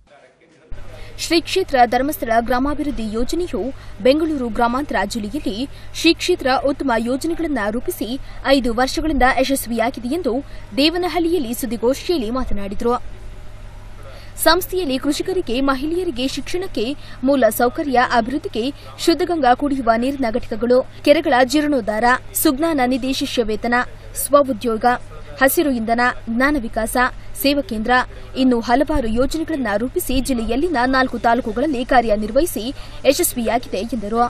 S2: ಶ್ರೀ ಕ್ಷೇತ್ರ ಧರ್ಮಸ್ಥಳ ಗ್ರಾಮಾಭಿವೃದ್ಧಿ ಯೋಜನೆಯು ಬೆಂಗಳೂರು ಗ್ರಾಮಾಂತರ ಜಿಲ್ಲೆಯಲ್ಲಿ ಶ್ರೀ ಕ್ಷೇತ್ರ ಉತ್ತಮ ಯೋಜನೆಗಳನ್ನು ರೂಪಿಸಿ ಐದು ವರ್ಷಗಳಿಂದ ಯಶಸ್ವಿಯಾಗಿದೆ ಎಂದು ದೇವನಹಳ್ಳಿಯಲ್ಲಿ ಸುದ್ದಿಗೋಷ್ಠಿಯಲ್ಲಿ ಮಾತನಾಡಿದರು ಸಂಸ್ಥೆಯಲ್ಲಿ ಕೃಷಿಕರಿಗೆ ಮಹಿಳೆಯರಿಗೆ ಶಿಕ್ಷಣಕ್ಕೆ ಮೂಲ ಸೌಕರ್ಯ ಅಭಿವೃದ್ಧಿಗೆ ಶುದ್ಧಗಂಗಾ ಕುಡಿಯುವ ನೀರಿನ ಘಟಕಗಳು ಕೆರೆಗಳ ಜೀರ್ಣೋದ್ಧಾರ ಸುಜ್ಞಾನ ನಿಧಿ ಶಿಷ್ಯ ವೇತನ ಸ್ವಉದ್ಯೋಗ ಹಸಿರು ಇಂಧನ ಜ್ಞಾನ ವಿಕಾಸ ಸೇವಾ ಕೇಂದ್ರ ಇನ್ನು ಹಲವಾರು ಯೋಜನೆಗಳನ್ನು ರೂಪಿಸಿ ಜಿಲ್ಲೆಯಲ್ಲಿನ ನಾಲ್ಕು ತಾಲೂಕುಗಳಲ್ಲಿ ಕಾರ್ಯನಿರ್ವಹಿಸಿ ಯಶಸ್ವಿಯಾಗಿದೆ ಎಂದರು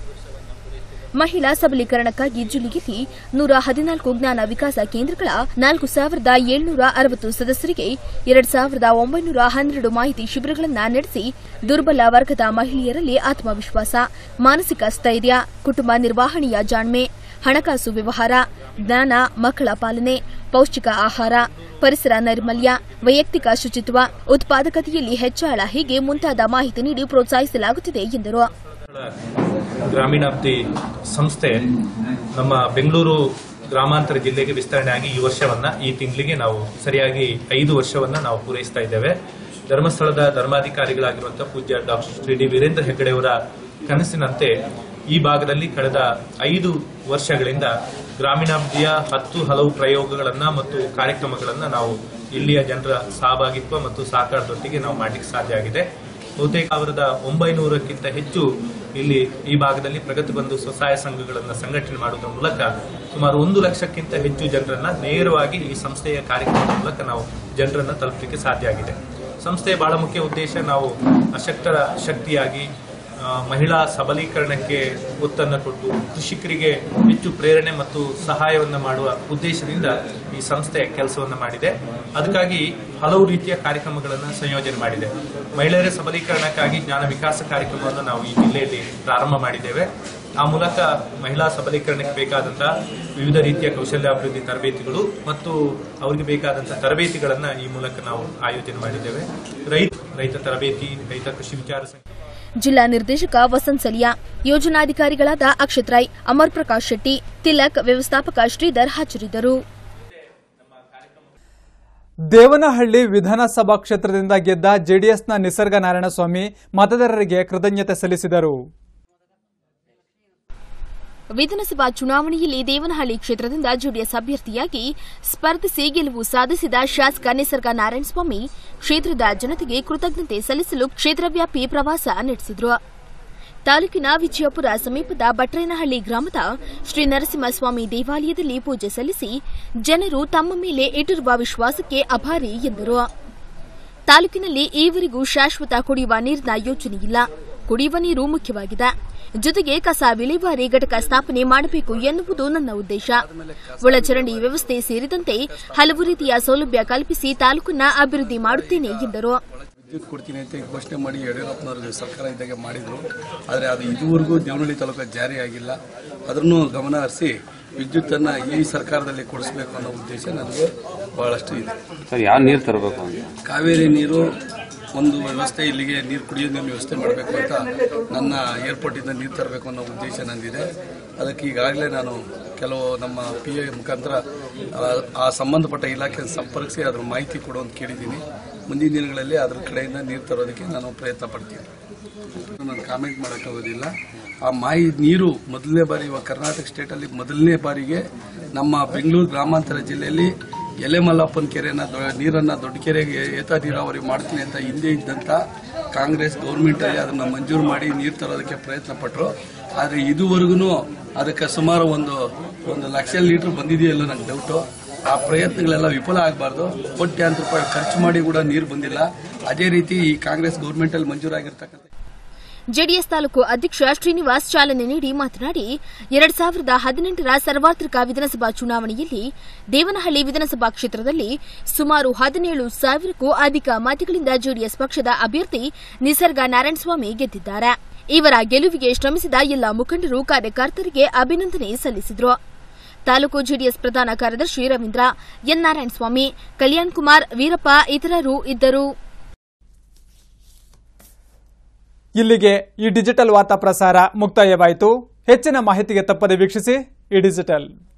S2: ಮಹಿಳಾ ಸಬಲೀಕರಣಕ್ಕಾಗಿ ಜಿಲ್ಲೆಯಲ್ಲಿ ನೂರ ಹದಿನಾಲ್ಕು ಜ್ಞಾನ ವಿಕಾಸ ಕೇಂದ್ರಗಳ ನಾಲ್ಕು ಸಾವಿರದ ಏಳ್ನೂರ ಅರವತ್ತು ಸದಸ್ಯರಿಗೆ ಎರಡ್ ಸಾವಿರದ ಒಂಬೈನೂರ ಹನ್ನೆರಡು ಮಾಹಿತಿ ಶಿಬಿರಗಳನ್ನು ನಡೆಸಿ ದುರ್ಬಲ ವರ್ಗದ ಮಹಿಳೆಯರಲ್ಲಿ ಆತ್ಮವಿಶ್ವಾಸ ಮಾನಸಿಕ ಸ್ಥೈರ್ಯ ಕುಟುಂಬ ನಿರ್ವಹಣೆಯ ಜಾಣ್ಮೆ ಹಣಕಾಸು ವ್ಯವಹಾರ ಜ್ಞಾನ ಮಕ್ಕಳ ಪಾಲನೆ ಪೌಷ್ಟಿಕ ಆಹಾರ ಪರಿಸರ ನೈರ್ಮಲ್ಯ ವೈಯಕ್ತಿಕ ಶುಚಿತ್ವ ಉತ್ಪಾದಕತೆಯಲ್ಲಿ ಹೆಚ್ಚಳ ಹೀಗೆ ಮುಂತಾದ ಮಾಹಿತಿ ನೀಡಿ ಪ್ರೋತ್ಸಾಹಿಸಲಾಗುತ್ತಿದೆ ಎಂದರು
S10: ಗ್ರಾಮೀಣಾಭಿವೃದ್ಧಿ ಸಂಸ್ಥೆ ನಮ್ಮ ಬೆಂಗಳೂರು ಗ್ರಾಮಾಂತರ ಜಿಲ್ಲೆಗೆ ವಿಸ್ತರಣೆ ಆಗಿ ಈ ವರ್ಷವನ್ನ ಈ ತಿಂಗಳಿಗೆ ನಾವು ಸರಿಯಾಗಿ ಐದು ವರ್ಷವನ್ನ ನಾವು ಪೂರೈಸ್ತಾ ಇದ್ದೇವೆ ಧರ್ಮಸ್ಥಳದ ಧರ್ಮಾಧಿಕಾರಿಗಳಾಗಿರುವಂತಹ ಪೂಜ್ಯ ಡಾಕ್ಟರ್ ಶ್ರೀ ಡಿ ವೀರೇಂದ್ರ ಹೆಗ್ಗಡೆಯವರ ಕನಸಿನಂತೆ ಈ ಭಾಗದಲ್ಲಿ ಕಳೆದ ಐದು ವರ್ಷಗಳಿಂದ ಗ್ರಾಮೀಣಾಭಿವೃದ್ಧಿಯ ಹತ್ತು ಹಲವು ಪ್ರಯೋಗಗಳನ್ನ ಮತ್ತು ಕಾರ್ಯಕ್ರಮಗಳನ್ನ ನಾವು ಇಲ್ಲಿಯ ಜನರ ಸಹಭಾಗಿತ್ವ ಮತ್ತು ಸಹಕಾರದೊಟ್ಟಿಗೆ ನಾವು ಮಾಡಲಿಕ್ಕೆ ಸಾಧ್ಯ ಆಗಿದೆ ಬಹುತೇಕ ಸಾವಿರದ ಒಂಬೈನೂರಕ್ಕಿಂತ ಹೆಚ್ಚು ಇಲ್ಲಿ ಈ ಭಾಗದಲ್ಲಿ ಪ್ರಗತಿ ಬಂಧು ಸ್ವಸಹಾಯ ಸಂಘಗಳನ್ನು ಸಂಘಟನೆ ಮಾಡುವುದರ ಮೂಲಕ ಸುಮಾರು ಒಂದು ಲಕ್ಷಕ್ಕಿಂತ ಹೆಚ್ಚು ಜನರನ್ನ ನೇರವಾಗಿ ಈ ಸಂಸ್ಥೆಯ ಕಾರ್ಯಕ್ರಮದ ಮೂಲಕ ನಾವು ಜನರನ್ನ ತಲುಪಲಿಕ್ಕೆ ಸಾಧ್ಯ ಆಗಿದೆ ಸಂಸ್ಥೆಯ ಬಹಳ ಮುಖ್ಯ ಉದ್ದೇಶ ನಾವು ಅಶಕ್ತರ ಶಕ್ತಿಯಾಗಿ ಆ, ಮಹಿಳಾ ಸಬಲೀಕರಣಕ್ಕೆ ಒತ್ತನ್ನು ಕೊಟ್ಟು ಕೃಷಿಕರಿಗೆ ಹೆಚ್ಚು ಪ್ರೇರಣೆ ಮತ್ತು ಸಹಾಯವನ್ನು ಮಾಡುವ ಉದ್ದೇಶದಿಂದ ಈ ಸಂಸ್ಥೆ ಕೆಲಸವನ್ನು ಮಾಡಿದೆ ಅದಕ್ಕಾಗಿ ಹಲವು ರೀತಿಯ ಕಾರ್ಯಕ್ರಮಗಳನ್ನು ಸಂಯೋಜನೆ ಮಾಡಿದೆ ಮಹಿಳೆಯರ ಸಬಲೀಕರಣಕ್ಕಾಗಿ ಜ್ಞಾನ ವಿಕಾಸ ಕಾರ್ಯಕ್ರಮವನ್ನು ನಾವು ಈ ಜಿಲ್ಲೆಯಲ್ಲಿ ಪ್ರಾರಂಭ ಮಾಡಿದ್ದೇವೆ ಆ ಮೂಲಕ ಮಹಿಳಾ ಸಬಲೀಕರಣಕ್ಕೆ ಬೇಕಾದಂತಹ ವಿವಿಧ ರೀತಿಯ ಕೌಶಲ್ಯಾಭಿವೃದ್ಧಿ ತರಬೇತಿಗಳು ಮತ್ತು ಅವರಿಗೆ ಬೇಕಾದಂತಹ ತರಬೇತಿಗಳನ್ನ ಈ ಮೂಲಕ ನಾವು ಆಯೋಜನೆ ಮಾಡಿದ್ದೇವೆ ರೈತ ರೈತ ತರಬೇತಿ ರೈತ ಕೃಷಿ ವಿಚಾರ ಸಂಘ
S2: ಜಿಲ್ಲಾ ನಿರ್ದೇಶಕ ವಸಂತ್ ಸಲಿಯಾ ಯೋಜನಾಧಿಕಾರಿಗಳಾದ ಅಕ್ಷತ್ ರೈ ಅಮರ್ ಪ್ರಕಾಶ್ ಶೆಟ್ಟಿ ತಿಲಕ್ ವ್ಯವಸ್ಥಾಪಕ ಶ್ರೀಧರ್ ಹಾಜರಿದ್ದರು
S1: ದೇವನಹಳ್ಳಿ ವಿಧಾನಸಭಾ ಕ್ಷೇತ್ರದಿಂದ ಗೆದ್ದ ಜೆಡಿಎಸ್ನ ನಿಸರ್ಗ ನಾರಾಯಣಸ್ವಾಮಿ ಮತದಾರರಿಗೆ ಕೃತಜ್ಞತೆ ಸಲ್ಲಿಸಿದರು
S2: ವಿಧಾನಸಭಾ ಚುನಾವಣೆಯಲ್ಲಿ ದೇವನಹಳ್ಳಿ ಕ್ಷೇತ್ರದಿಂದ ಜೆಡಿಎಸ್ ಅಭ್ಯರ್ಥಿಯಾಗಿ ಸ್ಪರ್ಧಿಸಿ ಗೆಲುವು ಸಾಧಿಸಿದ ಶಾಸಕ ನಿಸರ್ಗ ನಾರಾಯಣಸ್ವಾಮಿ ಕ್ಷೇತ್ರದ ಜನತೆಗೆ ಕೃತಜ್ಞತೆ ಸಲ್ಲಿಸಲು ಕ್ಷೇತ್ರವ್ಯಾಪಿ ಪ್ರವಾಸ ನಡೆಸಿದರು ತಾಲೂಕಿನ ವಿಜಯಪುರ ಸಮೀಪದ ಬಟ್ರೇನಹಳ್ಳಿ ಗ್ರಾಮದ ಶ್ರೀ ನರಸಿಂಹಸ್ವಾಮಿ ದೇವಾಲಯದಲ್ಲಿ ಪೂಜೆ ಸಲ್ಲಿಸಿ ಜನರು ತಮ್ಮ ಮೇಲೆ ಇಟ್ಟಿರುವ ವಿಶ್ವಾಸಕ್ಕೆ ಅಭಾರಿ ಎಂದರು ತಾಲೂಕಿನಲ್ಲಿ ಈವರೆಗೂ ಶಾಶ್ವತ ಕುಡಿಯುವ ನೀರಿನ ಯೋಜನೆಯಿಲ್ಲ ಕುಡಿಯುವ ನೀರು ಮುಖ್ಯವಾಗಿದೆ ಜೊತೆಗೆ ಕಸ ವಿಲೇವಾರಿ ಘಟಕ ಸ್ಥಾಪನೆ ಮಾಡಬೇಕು ಎನ್ನುವುದು ನನ್ನ ಉದ್ದೇಶ ಒಳಚರಂಡಿ ವ್ಯವಸ್ಥೆ ಸೇರಿದಂತೆ ಹಲವು ರೀತಿಯ ಸೌಲಭ್ಯ ಕಲ್ಪಿಸಿ ತಾಲೂಕನ್ನ ಅಭಿವೃದ್ಧಿ ಮಾಡುತ್ತೇನೆ ಎಂದರು
S11: ವಿದ್ಯುತ್ ಕೊಡ್ತೀನಿ ಅಂತ ಘೋಷಣೆ ಮಾಡಿ ಯಡಿಯೂರಪ್ಪನವರು ಸರ್ಕಾರ ಇದ್ದಾಗ ಮಾಡಿದ್ರು ಆದರೆ ಅದು ಇದುವರೆಗೂ ದೇವನಹಳ್ಳಿ ತಾಲೂಕು ಜಾರಿ ಆಗಿಲ್ಲ ಅದನ್ನು ಗಮನ ಹರಿಸಿ ವಿದ್ಯುತ್ತನ್ನು ಈ ಸರ್ಕಾರದಲ್ಲಿ ಕೊಡಿಸಬೇಕು ಅನ್ನೋ ಉದ್ದೇಶ ನನಗೆ ಬಹಳಷ್ಟು ಇದೆ
S12: ಸರ್ ಯಾವ ನೀರು ತರಬೇಕು ಅಂತ
S11: ಕಾವೇರಿ ನೀರು ಒಂದು ವ್ಯವಸ್ಥೆ ಇಲ್ಲಿಗೆ ನೀರು ಕುಡಿಯೋ ನೀರಿನ ವ್ಯವಸ್ಥೆ ಮಾಡಬೇಕು ಅಂತ ನನ್ನ ಏರ್ಪೋರ್ಟಿಂದ ನೀರು ತರಬೇಕು ಅನ್ನೋ ಉದ್ದೇಶ ನಂದಿದೆ ಅದಕ್ಕೆ ಈಗಾಗಲೇ ನಾನು ಕೆಲವು ನಮ್ಮ ಪಿ ಎ ಮುಖಾಂತರ ಆ- ಆ ಸಂಬಂಧಪಟ್ಟ ಇಲಾಖೆ ಸಂಪರ್ಕಿಸಿ ಅದ್ರ ಮಾಹಿತಿ ಕೊಡುವಂತ ಕೇಳಿದ್ದೀನಿ ಮುಂದಿನ ದಿನಗಳಲ್ಲಿ ಅದ್ರ ಕಡೆಯಿಂದ ನೀರು ತರೋದಕ್ಕೆ ನಾನು ಪ್ರಯತ್ನ ಪಡ್ತೀನಿ ನಾನು ಕಾಮೆಂಟ್ ಮಾಡೋಕ್ಕಾಗೋದಿಲ್ಲ ಆ ಮಾಹಿ ನೀರು ಮೊದಲನೇ ಬಾರಿ ಇವಾಗ ಕರ್ನಾಟಕ ಸ್ಟೇಟಲ್ಲಿ ಮೊದಲನೇ ಬಾರಿಗೆ ನಮ್ಮ ಬೆಂಗಳೂರು ಗ್ರಾಮಾಂತರ ಜಿಲ್ಲೆಯಲ್ಲಿ ಎಲೆಮಲ್ಲಪ್ಪನ ಕೆರೆನ ದೊ- ನೀರನ್ನ ದೊಡ್ಡ ಕೆರೆಗೆ ಏತ ನೀರಾವರಿ ಮಾಡ್ತೀನಿ ಅಂತ ಹಿಂದೆ ಇದ್ದಂತ ಕಾಂಗ್ರೆಸ್ ಗೌರ್ಮೆಂಟ್ ಅಲ್ಲಿ ಅದನ್ನ ಮಂಜೂರು ಮಾಡಿ ನೀರು ತರೋದಕ್ಕೆ ಪ್ರಯತ್ನ ಪಟ್ಟರು ಆದ್ರೆ ಇದುವರೆಗೂ ಅದಕ್ಕೆ ಸುಮಾರು ಒಂದು ಒಂದು ಲಕ್ಷ ಲೀಟರ್ ಬಂದಿದೆಯಲ್ಲ ನಂಗೆ ಡೌಟು ಆ ಪ್ರಯತ್ನಗಳೆಲ್ಲ ವಿಫಲ ಆಗಬಾರ್ದು ಕೋಟ್ಯಾಂತರ ರೂಪಾಯಿ ಖರ್ಚು ಮಾಡಿ ಕೂಡ ನೀರು ಬಂದಿಲ್ಲ ಅದೇ ರೀತಿ ಈ ಕಾಂಗ್ರೆಸ್ ಗೌರ್ಮೆಂಟ್ ಅಲ್ಲಿ ಮಂಜೂರಾಗಿರ್ತಕ್ಕಂಥ
S2: ಜೆಡಿಎಸ್ ತಾಲೂಕು ಅಧ್ಯಕ್ಷ ಶ್ರೀನಿವಾಸ್ ಚಾಲನೆ ನೀಡಿ ಮಾತನಾಡಿ ಎರಡ್ ಸಾವಿರದ ಹದಿನೆಂಟರ ಸಾರ್ವತ್ರಿಕ ವಿಧಾನಸಭಾ ಚುನಾವಣೆಯಲ್ಲಿ ದೇವನಹಳ್ಳಿ ವಿಧಾನಸಭಾ ಕ್ಷೇತ್ರದಲ್ಲಿ ಸುಮಾರು ಹದಿನೇಳು ಸಾವಿರಕ್ಕೂ ಅಧಿಕ ಮತಗಳಿಂದ ಜೆಡಿಎಸ್ ಪಕ್ಷದ ಅಭ್ಯರ್ಥಿ ನಿಸರ್ಗ ನಾರಾಯಣಸ್ವಾಮಿ ಗೆದ್ದಿದ್ದಾರೆ ಇವರ ಗೆಲುವಿಗೆ ಶ್ರಮಿಸಿದ ಎಲ್ಲ ಮುಖಂಡರು ಕಾರ್ಯಕರ್ತರಿಗೆ ಅಭಿನಂದನೆ ಸಲ್ಲಿಸಿದರು ತಾಲೂಕು ಜೆಡಿಎಸ್ ಪ್ರಧಾನ ಕಾರ್ಯದರ್ಶಿ ರವೀಂದ್ರ ಎನ್ ನಾರಾಯಣಸ್ವಾಮಿ ಕಲ್ಯಾಣ್ ಕುಮಾರ್ ವೀರಪ್ಪ ಇತರರು ಇದ್ದರು
S1: ಇಲ್ಲಿಗೆ ಈ ಡಿಜಿಟಲ್ ವಾರ್ತಾ ಪ್ರಸಾರ ಮುಕ್ತಾಯವಾಯಿತು ಹೆಚ್ಚಿನ ಮಾಹಿತಿಗೆ ತಪ್ಪದೆ ವೀಕ್ಷಿಸಿ ಈ ಡಿಜಿಟಲ್